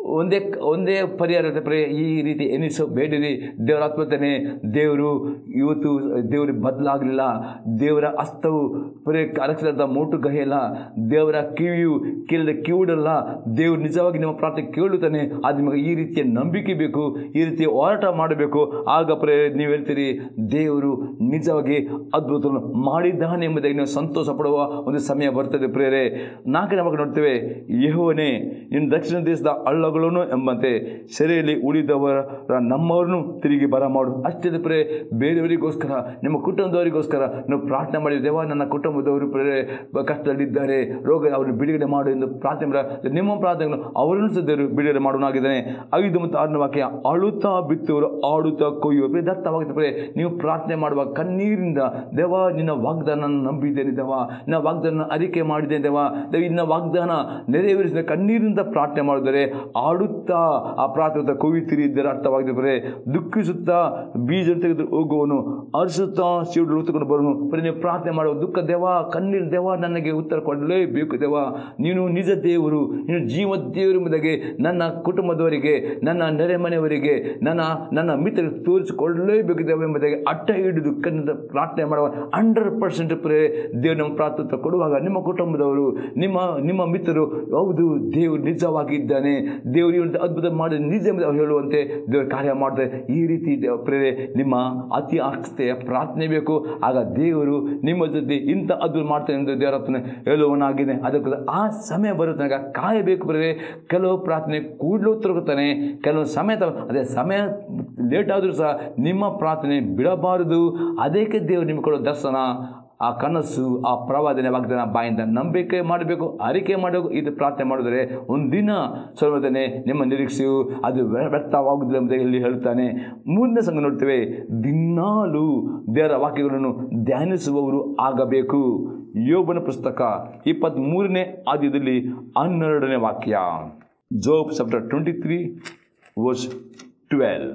ಒಂದೇ ಒಂದೇ ಪರಿಹಾರ ಇರುತ್ತೆ ಪ್ರೇ ಈ ರೀತಿ ಎನಿಸೋ ಬೇಡಿರಿ ದೇವರ ಆತ್ಮತನೇ ದೇವರು ಇವತ್ತು ದೇವರು ಬದಲಾಗಲಿಲ್ಲ ದೇವರ ಹಸ್ತವು ಪ್ರೇ ಅರಕ್ಷಿತ ಮೋಟು ಗಹಿಯಲ್ಲ ದೇವರ ಕಿವಿಯು ಕೇಳಿದ ಕಿವುಡಲ್ಲ ದೇವರು ನಿಜವಾಗಿ ನಿಮ್ಮ ಪ್ರಾರ್ಥನೆ ಕೇಳುತ್ತಾನೆ ಅದು ನಿಮಗೆ ಈ ರೀತಿಯ ನಂಬಿಕೆ ಬೇಕು ಈ ರೀತಿಯ ಹೋರಾಟ ಮಾಡಬೇಕು ಆಗ ಪ್ರೇ ನೀವು ಹೇಳ್ತೀರಿ ದೇವರು ನಿಜವಾಗಿ ಅದ್ಭುತವನ್ನು ಮಾಡಿದ್ದಾನೆ ಎಂಬುದಾಗಿ ನೀವು ಸಂತೋಷ ಪಡುವ ಒಂದು ಸಮಯ ಬರ್ತದೆ ಪ್ರೇರೆ ನಾಲ್ಕನೇ ಭಾಗ ನೋಡ್ತೇವೆ ಯೆಹೋವನೇ ನಿನ್ನ ದಕ್ಷಿಣ ದೇಶದ ಹಳ್ಳಗಳನ್ನು ಎಂಬಂತೆ ಸೆರೆಯಲ್ಲಿ ಉಳಿದವರ ನಮ್ಮವರನ್ನು ತಿರುಗಿ ಬರಮಾಡು ಅಷ್ಟೇ ಪ್ರೇ ಬೇರೆಯವರಿಗೋಸ್ಕರ ನಿಮ್ಮ ಕುಟುಂಬದವರಿಗೋಸ್ಕರ ನೀವು ಪ್ರಾರ್ಥನೆ ಮಾಡಿ ದೇವ ನನ್ನ ಕುಟುಂಬದವರು ಪ್ರೇ ಕಷ್ಟದಲ್ಲಿದ್ದಾರೆ ರೋಗ ಅವರನ್ನು ಬಿಡುಗಡೆ ಮಾಡು ಎಂದು ಪ್ರಾರ್ಥನೆ ಮಾಡಿ ನಿಮ್ಮ ಪ್ರಾರ್ಥನೆಗಳು ಅವರನ್ನು ಸಹ ದೇವರು ಬಿಡುಗಡೆ ಮಾಡುವನಾಗಿದ್ದಾನೆ ಐದು ಮತ್ತು ಆರನೇ ವಾಕ್ಯ ಅಳುತ್ತಾ ಬಿತ್ತುವರು ಆಡುತ್ತಾ ಕೊಯ್ಯುವ ಪ್ರೇ ದತ್ತವಾಗುತ್ತೆ ಪ್ರೇ ನೀವು ಪ್ರಾರ್ಥನೆ ಮಾಡುವ ಕಣ್ಣೀರಿಂದ ದೇವ ನಿನ್ನ ವಾಗ್ದಾನ ನಂಬಿದ್ದೇನೆ ದೇವ ನಿನ್ನ ವಾಗ್ದಾನ ಅರಿಕೆ ಮಾಡಿದ್ದೇನೆ ದೇವ ದೇವ ನಿನ್ನ ವಾಗ್ದಾನ ನೆರವೇರಿಸಿದ ಕಣ್ಣೀರಿಂದ ಪ್ರಾರ್ಥನೆ ಮಾಡಿದರೆ ಆಡುತ್ತಾ ಆ ಪ್ರಾರ್ಥನೆ ಕೊಯ್ಯುತ್ತೀರಿ ಇದರ ಅರ್ಥವಾಗಿದೆ ಬರೇ ದುಃಖಿಸುತ್ತಾ ಬೀಜ ತೆಗೆದು ಹೋಗುವನು ಅರಿಸುತ್ತಾ ಸಿಡಿಲು ಹೊತ್ತುಕೊಂಡು ಬರುವನು ಬರೀ ನೀವು ಪ್ರಾರ್ಥನೆ ಮಾಡುವ ದುಃಖ ದೇವ ಕಣ್ಣೀರು ದೇವ ನನಗೆ ಉತ್ತರ ಕೊಡಲೇಬೇಕು ದೇವ ನೀನು ನಿಜ ದೇವರು ನೀನು ಜೀವ ದೇವರು ಎಂಬುದಾಗಿ ನನ್ನ ಕುಟುಂಬದವರಿಗೆ ನನ್ನ ನೆರೆ ಮನೆಯವರಿಗೆ ನನ್ನ ನನ್ನ ಮಿತ್ರರಿಗೆ ತೋರಿಸಿಕೊಳ್ಳಲೇಬೇಕು ದೇವ ಎಂಬುದಾಗಿ ಅಟ್ಟ ಹಿಡಿದು ಕಣ್ಣಿಂದ ಪ್ರಾರ್ಥನೆ ಮಾಡುವ ಹಂಡ್ರೆಡ್ ಪರ್ಸೆಂಟ್ ಪ್ರೇ ದೇವರು ನಮ್ಮ ಪ್ರಾರ್ಥನೆ ಕೊಡುವಾಗ ನಿಮ್ಮ ಕುಟುಂಬದವರು ನಿಮ್ಮ ನಿಮ್ಮ ಮಿತ್ರರು ಹೌದು ದೇವರು ನಿಜವಾಗಿದ್ದಾನೆ ದೇವರು ಈ ಒಂದು ಅದ್ಭುತ ಮಾಡಿ ನಿಜ ಎಂಬುದು ಅವ್ರು ಹೇಳುವಂತೆ ದೇವರು ಕಾರ್ಯ ಮಾಡ್ತಾರೆ ಈ ರೀತಿ ದೇವ- ಪ್ರೇರೆ ನಿಮ್ಮ ಅತಿ ಆಸ್ತೆಯ ಪ್ರಾರ್ಥನೆ ಬೇಕು ಆಗ ದೇವರು ನಿಮ್ಮ ಜೊತೆ ಇಂಥ ಅದ್ಭುತ ಮಾಡ್ತಾನೆ ಎಂದು ದೇವರ ಹತ್ರ ಹೇಳುವನಾಗಿದೆ ಅದಕ್ಕೆ ಆ ಸಮಯ ಬರುತ್ತೆ ಆಗ ಕಾಯಬೇಕು ಪ್ರೇರೆ ಕೆಲವು ಪ್ರಾರ್ಥನೆ ಕೂಡಲೇ ಉತ್ತರ ಕೊಡ್ತಾನೆ ಕೆಲವು ಸಮಯ ತಗೊ- ಅದೇ ಸಮಯ ಲೇಟ್ ಆದರೂ ಸಹ ನಿಮ್ಮ ಪ್ರಾರ್ಥನೆ ಬಿಡಬಾರದು ಅದಕ್ಕೆ ದೇವರು ನಿಮಗೆ ಕೊಡೋ ದರ್ಶನ ಆ ಕನಸು ಆ ಪ್ರವಾದನೆ ವಾಗ್ದಾನ ಬಾಯಿಂದ ನಂಬಿಕೆ ಮಾಡಬೇಕು ಅರಿಕೆ ಮಾಡಬೇಕು ಇದು ಪ್ರಾರ್ಥನೆ ಮಾಡಿದರೆ ಒಂದಿನ ಸರ್ವದನೆ ನಿಮ್ಮ ನಿರೀಕ್ಷೆಯು ಅದು ವ್ಯ- ವ್ಯರ್ಥವಾಗುವುದಿಲ್ಲ ಎಂಬುದಾಗಿ ಇಲ್ಲಿ ಹೇಳ್ತಾನೆ ಮೂರನೇ ಸಂಘ ನೋಡ್ತೇವೆ ದಿನಾಲು ದೇವರ ವಾಕ್ಯಗಳನ್ನು ಧ್ಯಾನಿಸುವವರು ಆಗಬೇಕು ಯೋಬನ ಪುಸ್ತಕ ಇಪ್ಪತ್ತ್ಮೂರನೇ ಆದ್ಯದಲ್ಲಿ ಹನ್ನೆರಡನೇ ವಾಕ್ಯ Job chapter twenty three verse twelve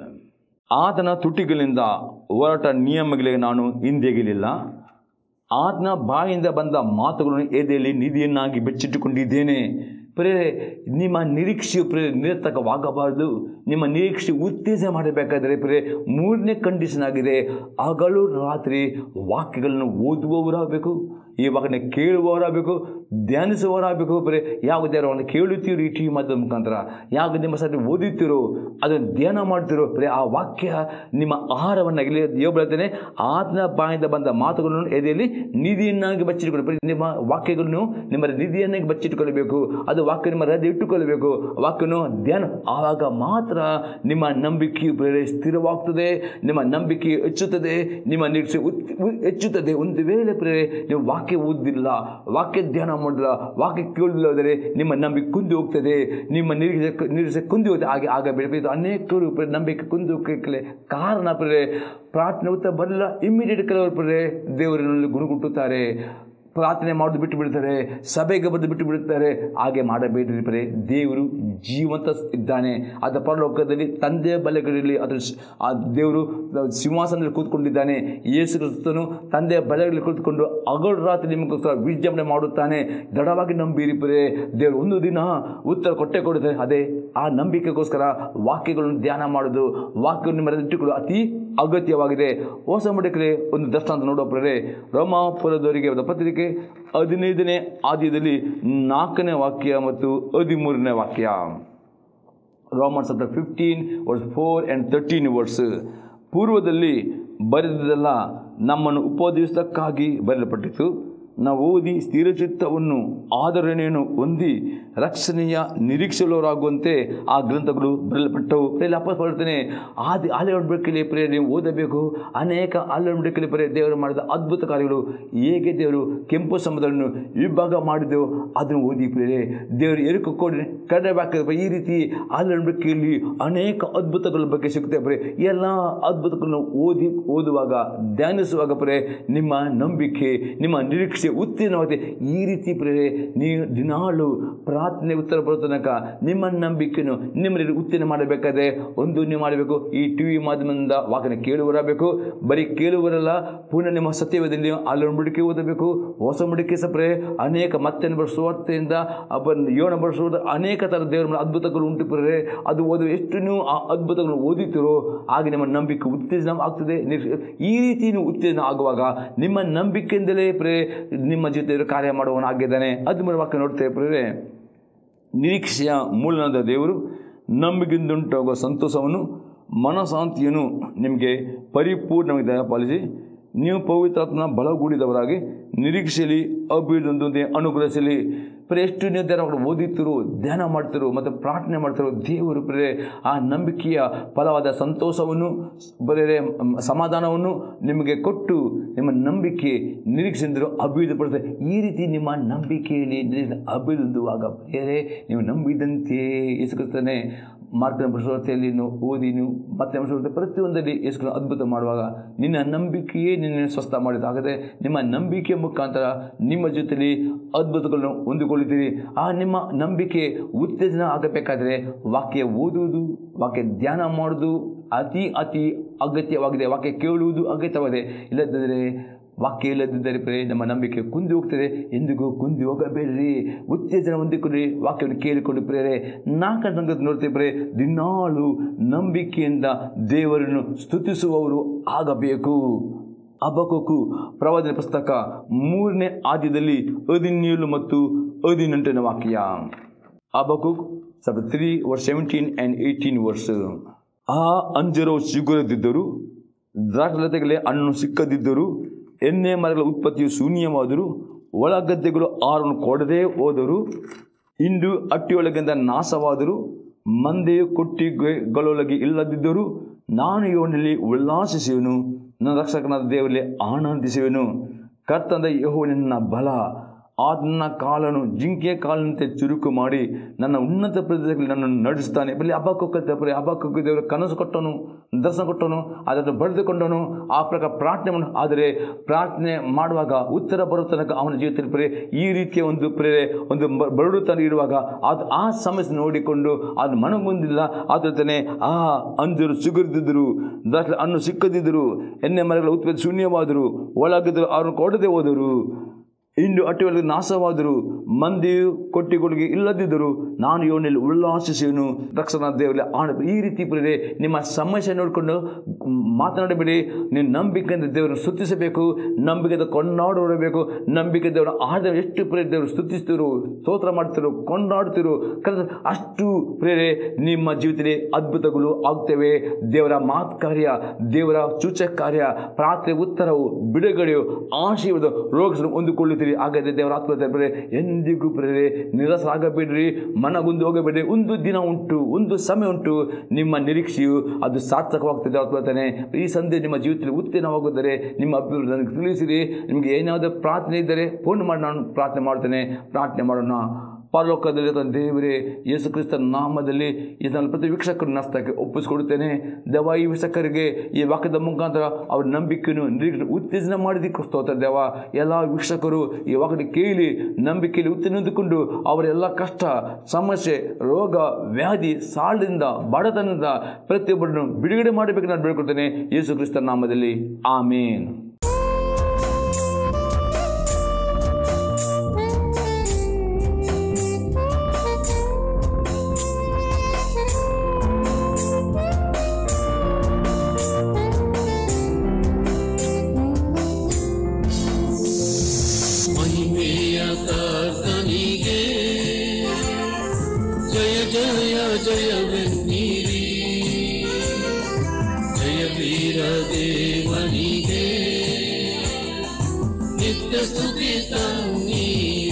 ಆತನ ತುಟಿಗಳಿಂದ ಹೊರಟ ನಿಯಮಗಳಿಗೆ ನಾನು ಹಿಂದೆಗಿಲಿಲ್ಲ ಆತನ ಬಾಯಿಂದ ಬಂದ ಮಾತುಗಳನ್ನು ಎದೆಯಲ್ಲಿ ನಿಧಿಯನ್ನಾಗಿ ಬೆಚ್ಚಿಟ್ಟುಕೊಂಡಿದ್ದೇನೆ ಪ್ರೇರೆ ನಿಮ್ಮ ನಿರೀಕ್ಷೆಯು ಪ್ರೇ ನಿರರ್ಥಕವಾಗಬಾರದು ನಿಮ್ಮ ನಿರೀಕ್ಷೆ ಉತ್ತೇಜ ಮಾಡಬೇಕಾದರೆ ಪ್ರೇ ಮೂರನೇ ಕಂಡೀಷನ್ ಆಗಿದೆ ಹಗಲು ರಾತ್ರಿ ವಾಕ್ಯಗಳನ್ನು ಓದುವವರಾಗಬೇಕು ಈ ವಾಕ್ಯನ ಕೇಳುವವರಾಗಬೇಕು ಧ್ಯಾನಿಸುವವರಾಗಬೇಕು ಬರೀ ಯಾವ ದೇವರವನ್ನು ಕೇಳುತ್ತೀರೋ ಈ ಟಿ ವಿ ಮಾಧ್ಯಮದ ಮುಖಾಂತರ ಯಾವ ನಿಮ್ಮ ಸರಿ ಓದುತ್ತೀರೋ ಅದನ್ನು ಧ್ಯಾನ ಮಾಡ್ತಿರೋ ಬರೀ ಆ ವಾಕ್ಯ ನಿಮ್ಮ ಆಹಾರವನ್ನು ಇಲ್ಲಿ ಯೋಬ ಹೇಳ್ತಾನೆ ಆತನ ಬಾಯಿಂದ ಬಂದ ಮಾತುಗಳನ್ನು ಎದೆಯಲ್ಲಿ ನಿಧಿಯನ್ನಾಗಿ ಬಚ್ಚಿಟ್ಟುಕೊಳ್ಳಿ ಬರೀ ನಿಮ್ಮ ವಾಕ್ಯಗಳನ್ನು ನಿಮ್ಮ ನಿಧಿಯನ್ನಾಗಿ ಬಚ್ಚಿಟ್ಟುಕೊಳ್ಳಬೇಕು ಅದು ವಾಕ್ಯ ನಿಮ್ಮ ಹೃದಯ ಇಟ್ಟುಕೊಳ್ಳಬೇಕು ವಾಕ್ಯನು ಧ್ಯಾನ ಆವಾಗ ಮಾತ್ರ ನಿಮ್ಮ ನಂಬಿಕೆಯು ಬೇರೆ ಸ್ಥಿರವಾಗ್ತದೆ ನಿಮ್ಮ ನಂಬಿಕೆ ಹೆಚ್ಚುತ್ತದೆ ನಿಮ್ಮ ನಿರೀಕ್ಷೆ ಉತ್- ಉ- ಹೆಚ್ಚುತ್ತದೆ ಒಂದು ವೇಳೆ ಪ್ರೇರೆ ನೀವು ವಾಕ್ಯ ಓದಿಲ್ಲ ವಾಕ್ಯ ಧ್ಯಾನ ಮಾಡಿಲ್ಲ ವಾಕ್ಯ ಕೇಳದಿಲ್ಲದರೆ ನಿಮ್ಮ ನಂಬಿಕೆ ಕುಂದಿ ಹೋಗ್ತದೆ ನಿಮ್ಮ ನಿರೀಕ್ಷೆ ನಿರೀಕ್ಷೆ ಕುಂದಿ ಹೋಗ್ತದೆ ಹಾಗೆ ಆಗ ಬೆಳಬೇಕು ಅನೇಕರು ಪ್ರೇರೆ ನಂಬಿಕೆ ಕುಂದಿ ಹೋಗಲಿಕ್ಕೆ ಕಾರಣ ಪ್ರೇರೆ ಪ್ರಾರ್ಥನೆ ಉತ್ತರ ಬರಲಿಲ್ಲ ಇಮ್ಮಿಡಿಯೇಟ್ ಕೆಲವರು ಪ್ರೇರೆ ದೇವರಲ್ಲಿ ಗುಣಗುಟ್ಟುತ್ತಾರೆ ಪ್ರಾರ್ಥನೆ ಮಾಡೋದು ಬಿಟ್ಟು ಬಿಡ್ತಾರೆ ಸಭೆಗೆ ಬಂದು ಬಿಟ್ಟು ಬಿಡುತ್ತಾರೆ ಹಾಗೆ ಮಾಡಬೇಡ್ರಿ ಬರೇ ದೇವರು ಜೀವಂತ ಇದ್ದಾನೆ ಅದ ಪರಲೋಕದಲ್ಲಿ ತಂದೆಯ ಬಲೆಗಳಲ್ಲಿ ಅದರ ಸ್- ಆ ದೇವರು ಸಿಂಹಾಸನದಲ್ಲಿ ಕೂತ್ಕೊಂಡಿದ್ದಾನೆ ಯೇಸು ಕ್ರಿಸ್ತನು ತಂದೆಯ ಬಲೆಗಳಲ್ಲಿ ಕೂತ್ಕೊಂಡು ಹಗಲು ರಾತ್ರಿ ನಿಮಗೋಸ್ಕರ ವಿಜೃಂಭಣೆ ಮಾಡುತ್ತಾನೆ ದೃಢವಾಗಿ ನಂಬಿರಿ ಬರೇ ದೇವರು ಒಂದು ದಿನ ಉತ್ತರ ಕೊಟ್ಟೆ ಕೊಡುತ್ತಾರೆ ಅದೇ ಆ ನಂಬಿಕೆಗೋಸ್ಕರ ವಾಕ್ಯಗಳನ್ನು ಧ್ಯಾನ ಮಾಡೋದು ವಾಕ್ಯ ನಿಮ್ಮ ಇಟ್ಟುಕೊಳ್ಳೋದು ಅತಿ ಅಗತ್ಯವಾಗಿದೆ ಹೊಸ ಮುಡಕರೆ ಒಂದು ದೃಷ್ಟಾಂತ ನೋಡೋಪ್ರೆ ರೋಮಾಪುರದವರಿಗೆ ಬರೆದ ಪತ್ರಿಕೆ ಹದಿನೈದನೇ ಆದ್ಯದಲ್ಲಿ ನಾಲ್ಕನೇ ವಾಕ್ಯ ಮತ್ತು ಹದಿಮೂರನೇ ವಾಕ್ಯ Roman chapter fifteen verse four and thirteen verse ಪೂರ್ವದಲ್ಲಿ ಬರೆದದೆಲ್ಲ ನಮ್ಮನ್ನು ಉಪದೇಶಕ್ಕಾಗಿ ಬರೆಯಲ್ಪಟ್ಟಿತು ನಾವು ಓದಿ ಸ್ಥಿರಚಿತ್ತವನ್ನು ಆದರಣೆಯನ್ನು ಹೊಂದಿ ರಕ್ಷಣೆಯ ನಿರೀಕ್ಷೆಯುಳ್ಳವರಾಗುವಂತೆ ಆ ಗ್ರಂಥಗಳು ಬರೆಯಲ್ಪಟ್ಟವು ಪ್ರೇಲಿ ಅಪ್ಪ ಹೇಳ್ತಾನೆ ಆದಿ ಆಲಯಬೇಕಲ್ಲಿ ಪ್ರೇ ನೀವು ಓದಬೇಕು ಅನೇಕ ಆಲಯಬೇಕಲ್ಲಿ ಪ್ರೇ ದೇವರು ಮಾಡಿದ ಅದ್ಭುತ ಕಾರ್ಯಗಳು ಹೇಗೆ ದೇವರು ಕೆಂಪು ಸಮುದ್ರವನ್ನು ವಿಭಾಗ ಮಾಡಿದೆವು ಅದನ್ನು ಓದಿ ಪ್ರೇರೆ ದೇವರು ಎರುಕು ಕೊಡಿ ಕಡೆ ವಾಕ್ಯದ ಈ ರೀತಿ ಆಲಯಬೇಕೆಯಲ್ಲಿ ಅನೇಕ ಅದ್ಭುತಗಳ ಬಗ್ಗೆ ಸಿಗುತ್ತೆ ಪ್ರೇ ಎಲ್ಲ ಅದ್ಭುತಗಳನ್ನು ಓದಿ ಓದುವಾಗ ಧ್ಯಾನಿಸುವಾಗ ಪ್ರೇ ನಿಮ್ಮ ನಂಬಿಕೆ ನಿಮ್ಮ ನಿರೀಕ್ಷೆ ಉತ್ತೀರ್ಣವಾಗಿದೆ ಈ ರೀತಿ ಪ್ರೇ ನೀವು ದಿನಾಳು ಪ್ರಾರ್ಥನೆ ಉತ್ತರ ಬರೋ ತನಕ ನಿಮ್ಮ ನಂಬಿಕೆಯನ್ನು ನಿಮ್ಮಲ್ಲಿ ಉತ್ತೇಜನ ಮಾಡಬೇಕಾದ್ರೆ ಒಂದು ನೀವು ಮಾಡಬೇಕು ಈ ಟಿ ವಿ ಮಾಧ್ಯಮದಿಂದ ವಾಕ್ಯನ ಕೇಳುವರಾಗಬೇಕು ಬರೀ ಕೇಳುವರಲ್ಲ ಪುನಃ ನಿಮ್ಮ ಸತ್ಯವೇದಲ್ಲಿ ಅಲ್ಲಿ ಮುಡಿಕೆ ಓದಬೇಕು ಹೊಸ ಮುಡಿಕೆ ಸಪ್ರೆ ಅನೇಕ ಮತ್ತೆ ಸುವಾರ್ತೆಯಿಂದ ಯೋಣ ಬರೆಸುವುದು ಅನೇಕ ಥರ ದೇವರ ಅದ್ಭುತಗಳು ಉಂಟು ಬರರೆ ಅದು ಓದುವ ಎಷ್ಟು ನೀವು ಆ ಅದ್ಭುತಗಳನ್ನು ಓದುತ್ತೀರೋ ಆಗ ನಿಮ್ಮ ನಂಬಿಕೆ ಉತ್ತೇಜನ ಆಗ್ತದೆ ನಿರೀಕ್ಷೆ- ಈ ರೀತಿ ನೀವು ಉತ್ತೇಜನ ಆಗುವಾಗ ನಿಮ್ಮ ನಂಬಿಕೆಯಿಂದಲೇ ಪ್ರೇ ನಿಮ್ಮ ಜೊತೆ ಕಾರ್ಯ ಮಾಡುವವನಾಗಿದ್ದಾನೆ ಅದು ಮೂಲ ವಾಕ್ಯ ನೋಡ್ತೇವೆ ಪ್ರೇರೆ ನಿರೀಕ್ಷೆಯ ಮೂಲನಾದ ದೇವರು ನಂಬಿಕೆಯಿಂದುಂಟಾಗುವ ಸಂತೋಷವನ್ನು ಮನಶಾಂತಿಯನ್ನು ನಿಮಗೆ ಪರಿಪೂರ್ಣವಾಗಿ ದಯಪಾಲಿಸಿ ನೀವು ಪವಿತ್ರಾತ್ಮನ ಬಲಗೂಡಿದವರಾಗಿ ನಿರೀಕ್ಷೆಯಲ್ಲಿ ಅಭಿವೃದ್ಧಿ ಅನುಗ್ರಹಿಸಲಿ ಪ್ರೆ ಎಷ್ಟು ನೀವು ದೇವರ ಓದಿತಿರು ಧ್ಯಾನ ಮಾಡ್ತಿರು ಮತ್ತು ಪ್ರಾರ್ಥನೆ ಮಾಡ್ತಿರೋ ದೇವರು ಪ್ರೇರೆ ಆ ನಂಬಿಕೆಯ ಫಲವಾದ ಸಂತೋಷವನ್ನು ಬರೀ ಸಮಾಧಾನವನ್ನು ನಿಮಗೆ ಕೊಟ್ಟು ನಿಮ್ಮ ನಂಬಿಕೆ ನಿರೀಕ್ಷೆಂದರು ಅಭಿವೃದ್ಧಿ ಪಡ್ತಾರೆ ಈ ರೀತಿ ನಿಮ್ಮ ನಂಬಿಕೆಯಲ್ಲಿ ನಿರೀಕ್ಷೆ ಅಭಿವೃದ್ಧುವಾಗ ಬೇರೆ ನೀವು ನಂಬಿದಂತೆಯೇ ಯೇಸುಕ್ರಿಸ್ತನೇ ಮಾರ್ಗನ ಪ್ರಶೋಧತೆಯಲ್ಲಿ ನೀವು ಓದಿ ನೀವು ಮತ್ತೆ ಪ್ರಶೋಧತೆ ಪ್ರತಿಯೊಂದರಲ್ಲಿ ಯೇಸು ಅದ್ಭುತ ಮಾಡುವಾಗ ನಿನ್ನ ನಂಬಿಕೆಯೇ ನಿನ್ನ ಸ್ವಸ್ಥ ಮಾಡಿದ ಹಾಗಾದರೆ ನಿಮ್ಮ ನಂಬಿಕೆ ಮುಖಾಂತರ ನಿಮ್ಮ ಜೊತೆಲಿ ಅದ್ಭುತಗಳನ್ನು ಹೊಂದಿಕೊಳ್ಳುತ್ತೀರಿ ಆ ನಿಮ್ಮ ನಂಬಿಕೆ ಉತ್ತೇಜನ ಆಗಬೇಕಾದರೆ ವಾಕ್ಯ ಓದುವುದು ವಾಕ್ಯ ಧ್ಯಾನ ಮಾಡುವುದು ಅತಿ ಅತಿ ಅಗತ್ಯವಾಗಿದೆ ವಾಕ್ಯ ಕೇಳುವುದು ಅಗತ್ಯವಾಗಿದೆ ಇಲ್ಲದಿದ್ದರೆ ವಾಕ್ಯ ಇಲ್ಲದಿದ್ದರೆ ಪ್ರೇ ನಮ್ಮ ನಂಬಿಕೆ ಕುಂದಿ ಹೋಗ್ತದೆ ಎಂದಿಗೂ ಕುಂದಿ ಹೋಗಬೇಡ್ರಿ ಉತ್ತೇಜನ ಹೊಂದಿಕೊಳ್ಳಿ ವಾಕ್ಯವನ್ನು ಕೇಳಿಕೊಂಡು ಪ್ರೇರೆ ನಾಲ್ಕು ಸಂಗತಿ ನೋಡ್ತೇವೆ ಪ್ರೇ ದಿನಾಳು ನಂಬಿಕೆಯಿಂದ ದೇವರನ್ನು ಸ್ತುತಿಸುವವರು ಆಗಬೇಕು ಅಬಕೋಕು ಪ್ರವಾದನೆ ಪುಸ್ತಕ ಮೂರನೇ ಆದ್ಯದಲ್ಲಿ ಹದಿನೇಳು ಮತ್ತು ಹದಿನೆಂಟನೇ ವಾಕ್ಯ Habakkuk sub three verse seventeen and eighteen verse ಆ ಅಂಜರವು ಸಿಗುರದಿದ್ದರು ದ್ರಾಕ್ಷಲತೆಗಳೇ ಹಣ್ಣು ಸಿಕ್ಕದಿದ್ದರು ಎಣ್ಣೆ ಮರಗಳ ಉತ್ಪತ್ತಿಯು ಶೂನ್ಯವಾದರು ಒಳ ಗದ್ದೆಗಳು ಆರನ್ನು ಕೊಡದೇ ಹೋದರು ಇಂದು ಅಟ್ಟಿಯೊಳಗಿಂದ ನಾಶವಾದರು ಮಂದೆಯು ಕೊಟ್ಟಿಗಳೊಳಗೆ ಇಲ್ಲದಿದ್ದರು ನಾನು ಇವನಲ್ಲಿ ಉಲ್ಲಾಸಿಸುವೆನು ನನ್ನ ರಕ್ಷಕನಾದ ದೇವರಲ್ಲಿ ಆನಂದಿಸುವೆನು ಕರ್ತಂದ ಯಹೋವನ ಬಲ ಆತನ ಕಾಲನು ಜಿಂಕೆಯ ಕಾಲಿನಂತೆ ಚುರುಕು ಮಾಡಿ ನನ್ನ ಉನ್ನತ ಪ್ರದೇಶದಲ್ಲಿ ನನ್ನನ್ನು ನಡೆಸ್ತಾನೆ ಬಲ್ಲಿ ಹಬ್ಬಕ್ಕೊಕ್ಕ ಬರೀ ಹಬ್ಬಕ್ಕೊಕ್ಕ ದೇವರು ಕನಸು ಕೊಟ್ಟನು ದರ್ಶನ ಕೊಟ್ಟನು ಅದನ್ನು ಬರೆದುಕೊಂಡನು ಆ ಪ್ರಕಾರ ಪ್ರಾರ್ಥನೆ ಮಾಡ ಆದರೆ ಪ್ರಾರ್ಥನೆ ಮಾಡುವಾಗ ಉತ್ತರ ಬರೋ ತನಕ ಅವನ ಜೀವಿತದಲ್ಲಿ ಪ್ರೇರೆ ಈ ರೀತಿಯ ಒಂದು ಪ್ರೇರೆ ಒಂದು ಬ- ಬರಡುತನ ಇರುವಾಗ ಅದು ಆ ಸಮಸ್ಯೆ ನೋಡಿಕೊಂಡು ಅದು ಮನಗುಂದಿಲ್ಲ ಆದ್ರೆ ಆ ಅಂಜರು ಸಿಗುರಿದಿದ್ದರು ದಾಖಲೆ ಹಣ್ಣು ಸಿಕ್ಕದಿದ್ದರು ಎಣ್ಣೆ ಮರಗಳ ಉತ್ಪತ್ತಿ ಶೂನ್ಯವಾದರು ಒಳಗಿದ್ದರು ಅವ್ರನ್ನು ಕೊಡದೆ ಹೋದರು ಇಂದು ಅಟ್ಟಿಗಳಿಗೆ ನಾಶವಾದರು ಮಂದಿಯು ಕೊಟ್ಟಿಗಳಿಗೆ ಇಲ್ಲದಿದ್ದರು ನಾನು ಇವನಲ್ಲಿ ಉಲ್ಲಾಸಿಸುವನು ರಕ್ಷಣಾ ದೇವರಲ್ಲಿ ಆಣ ಈ ರೀತಿ ಪ್ರೇರೆ ನಿಮ್ಮ ಸಮಸ್ಯೆ ನೋಡಿಕೊಂಡು ಮಾತನಾಡಬೇಡಿ ನೀವು ನಂಬಿಕೆಯಿಂದ ದೇವರನ್ನು ಸ್ತುತಿಸಬೇಕು ನಂಬಿಕೆಯಿಂದ ಕೊಂಡಾಡಬೇಕು ನಂಬಿಕೆ ದೇವರ ಆದ ಎಷ್ಟು ಪ್ರೇರೆ ದೇವರು ಸ್ತುತಿಸ್ತಿರು ಸ್ತೋತ್ರ ಮಾಡ್ತಿರು ಕೊಂಡಾಡ್ತಿರು ಕರೆದ ಅಷ್ಟು ಪ್ರೇರೆ ನಿಮ್ಮ ಜೀವಿತದಲ್ಲಿ ಅದ್ಭುತಗಳು ಆಗ್ತವೆ ದೇವರ ಮಾತು ಕಾರ್ಯ ದೇವರ ಸೂಚಕ ಕಾರ್ಯ ಪ್ರಾರ್ಥನೆ ಉತ್ತರವು ಬಿಡುಗಡೆಯು ಆಶೀರ್ವಾದ ರೋಗ ಹೊಂದಿಕೊಳ್ಳುತ್ತೀರಿ ಹಾಗಾದರೆ ದೇವರ ಆತ್ಮದ ಪ್ರೇರೆ ಎಂದಿಗೂ ಪ್ರೇರೆ ನಿರಸರಾಗಬೇಡ್ರಿ ಮನಗುಂದು ಹೋಗಬೇಡ್ರಿ ಒಂದು ದಿನ ಉಂಟು ಒಂದು ಸಮಯ ಉಂಟು ನಿಮ್ಮ ನಿರೀಕ್ಷೆಯು ಅದು ಸಾರ್ಥಕವಾಗ್ತದೆ ಆತ್ಮತಾನೆ ಈ ಸಂದೇಶ ನಿಮ್ಮ ಜೀವಿತದಲ್ಲಿ ಉತ್ತೀರ್ಣವಾಗುತ್ತದೆ ನಿಮ್ಮ ಅಭಿವೃದ್ಧಿ ನನಗೆ ತಿಳಿಸಿರಿ ನಿಮಗೆ ಏನಾದರೂ ಪ್ರಾರ್ಥನೆ ಇದ್ದರೆ ಫೋನ್ ಮಾಡಿ ನಾನು ಪ್ರಾರ್ಥನೆ ಮಾಡ್ತೇನೆ ಪ್ರಾರ್ಥನೆ ಮಾಡೋಣ ಪರಲೋಕದಲ್ಲಿ ದೇವರೇ ಯೇಸು ಕ್ರಿಸ್ತನ ನಾಮದಲ್ಲಿ ಇದನ್ನು ಪ್ರತಿ ವೀಕ್ಷಕರನ್ನ ಹಸ್ತಕ್ಕೆ ಒಪ್ಪಿಸ್ಕೊಡುತ್ತೇನೆ ದೇವ ಈ ವೀಕ್ಷಕರಿಗೆ ಈ ವಾಕ್ಯದ ಮುಖಾಂತರ ಅವ್ರ ನಂಬಿಕೆಯನ್ನು ನಿರೀಕ್ಷೆ ಉತ್ತೇಜನ ಮಾಡಿದ್ದಕ್ಕೆ ಸ್ತೋತ್ರ ದೇವ ಎಲ್ಲ ವೀಕ್ಷಕರು ಈ ವಾಕ್ಯ ಕೇಳಿ ನಂಬಿಕೆಯಲ್ಲಿ ಉತ್ತೇಜನ ಹೊಂದಿಕೊಂಡು ಅವರೆಲ್ಲ ಕಷ್ಟ ಸಮಸ್ಯೆ ರೋಗ ವ್ಯಾಧಿ ಸಾಲದಿಂದ ಬಡತನದಿಂದ ಪ್ರತಿಯೊಬ್ಬರನ್ನು ಬಿಡುಗಡೆ ಮಾಡಬೇಕು ನಾನು ಬೇಡ್ಕೊಳ್ತೇನೆ ಯೇಸು ಕ್ರಿಸ್ತನ ನಾಮದಲ್ಲಿ ಆಮೇನ್ ಮಹಿಮೆಯ ಕರ್ತನಿಗೆ ಜಯ ಜಯ ಜಯವೆನ್ನಿರಿ ಜಯ ವೀರ ದೇವನಿಗೆ ನಿತ್ಯ ಸ್ತುತಿ ತನ್ನೀರಿ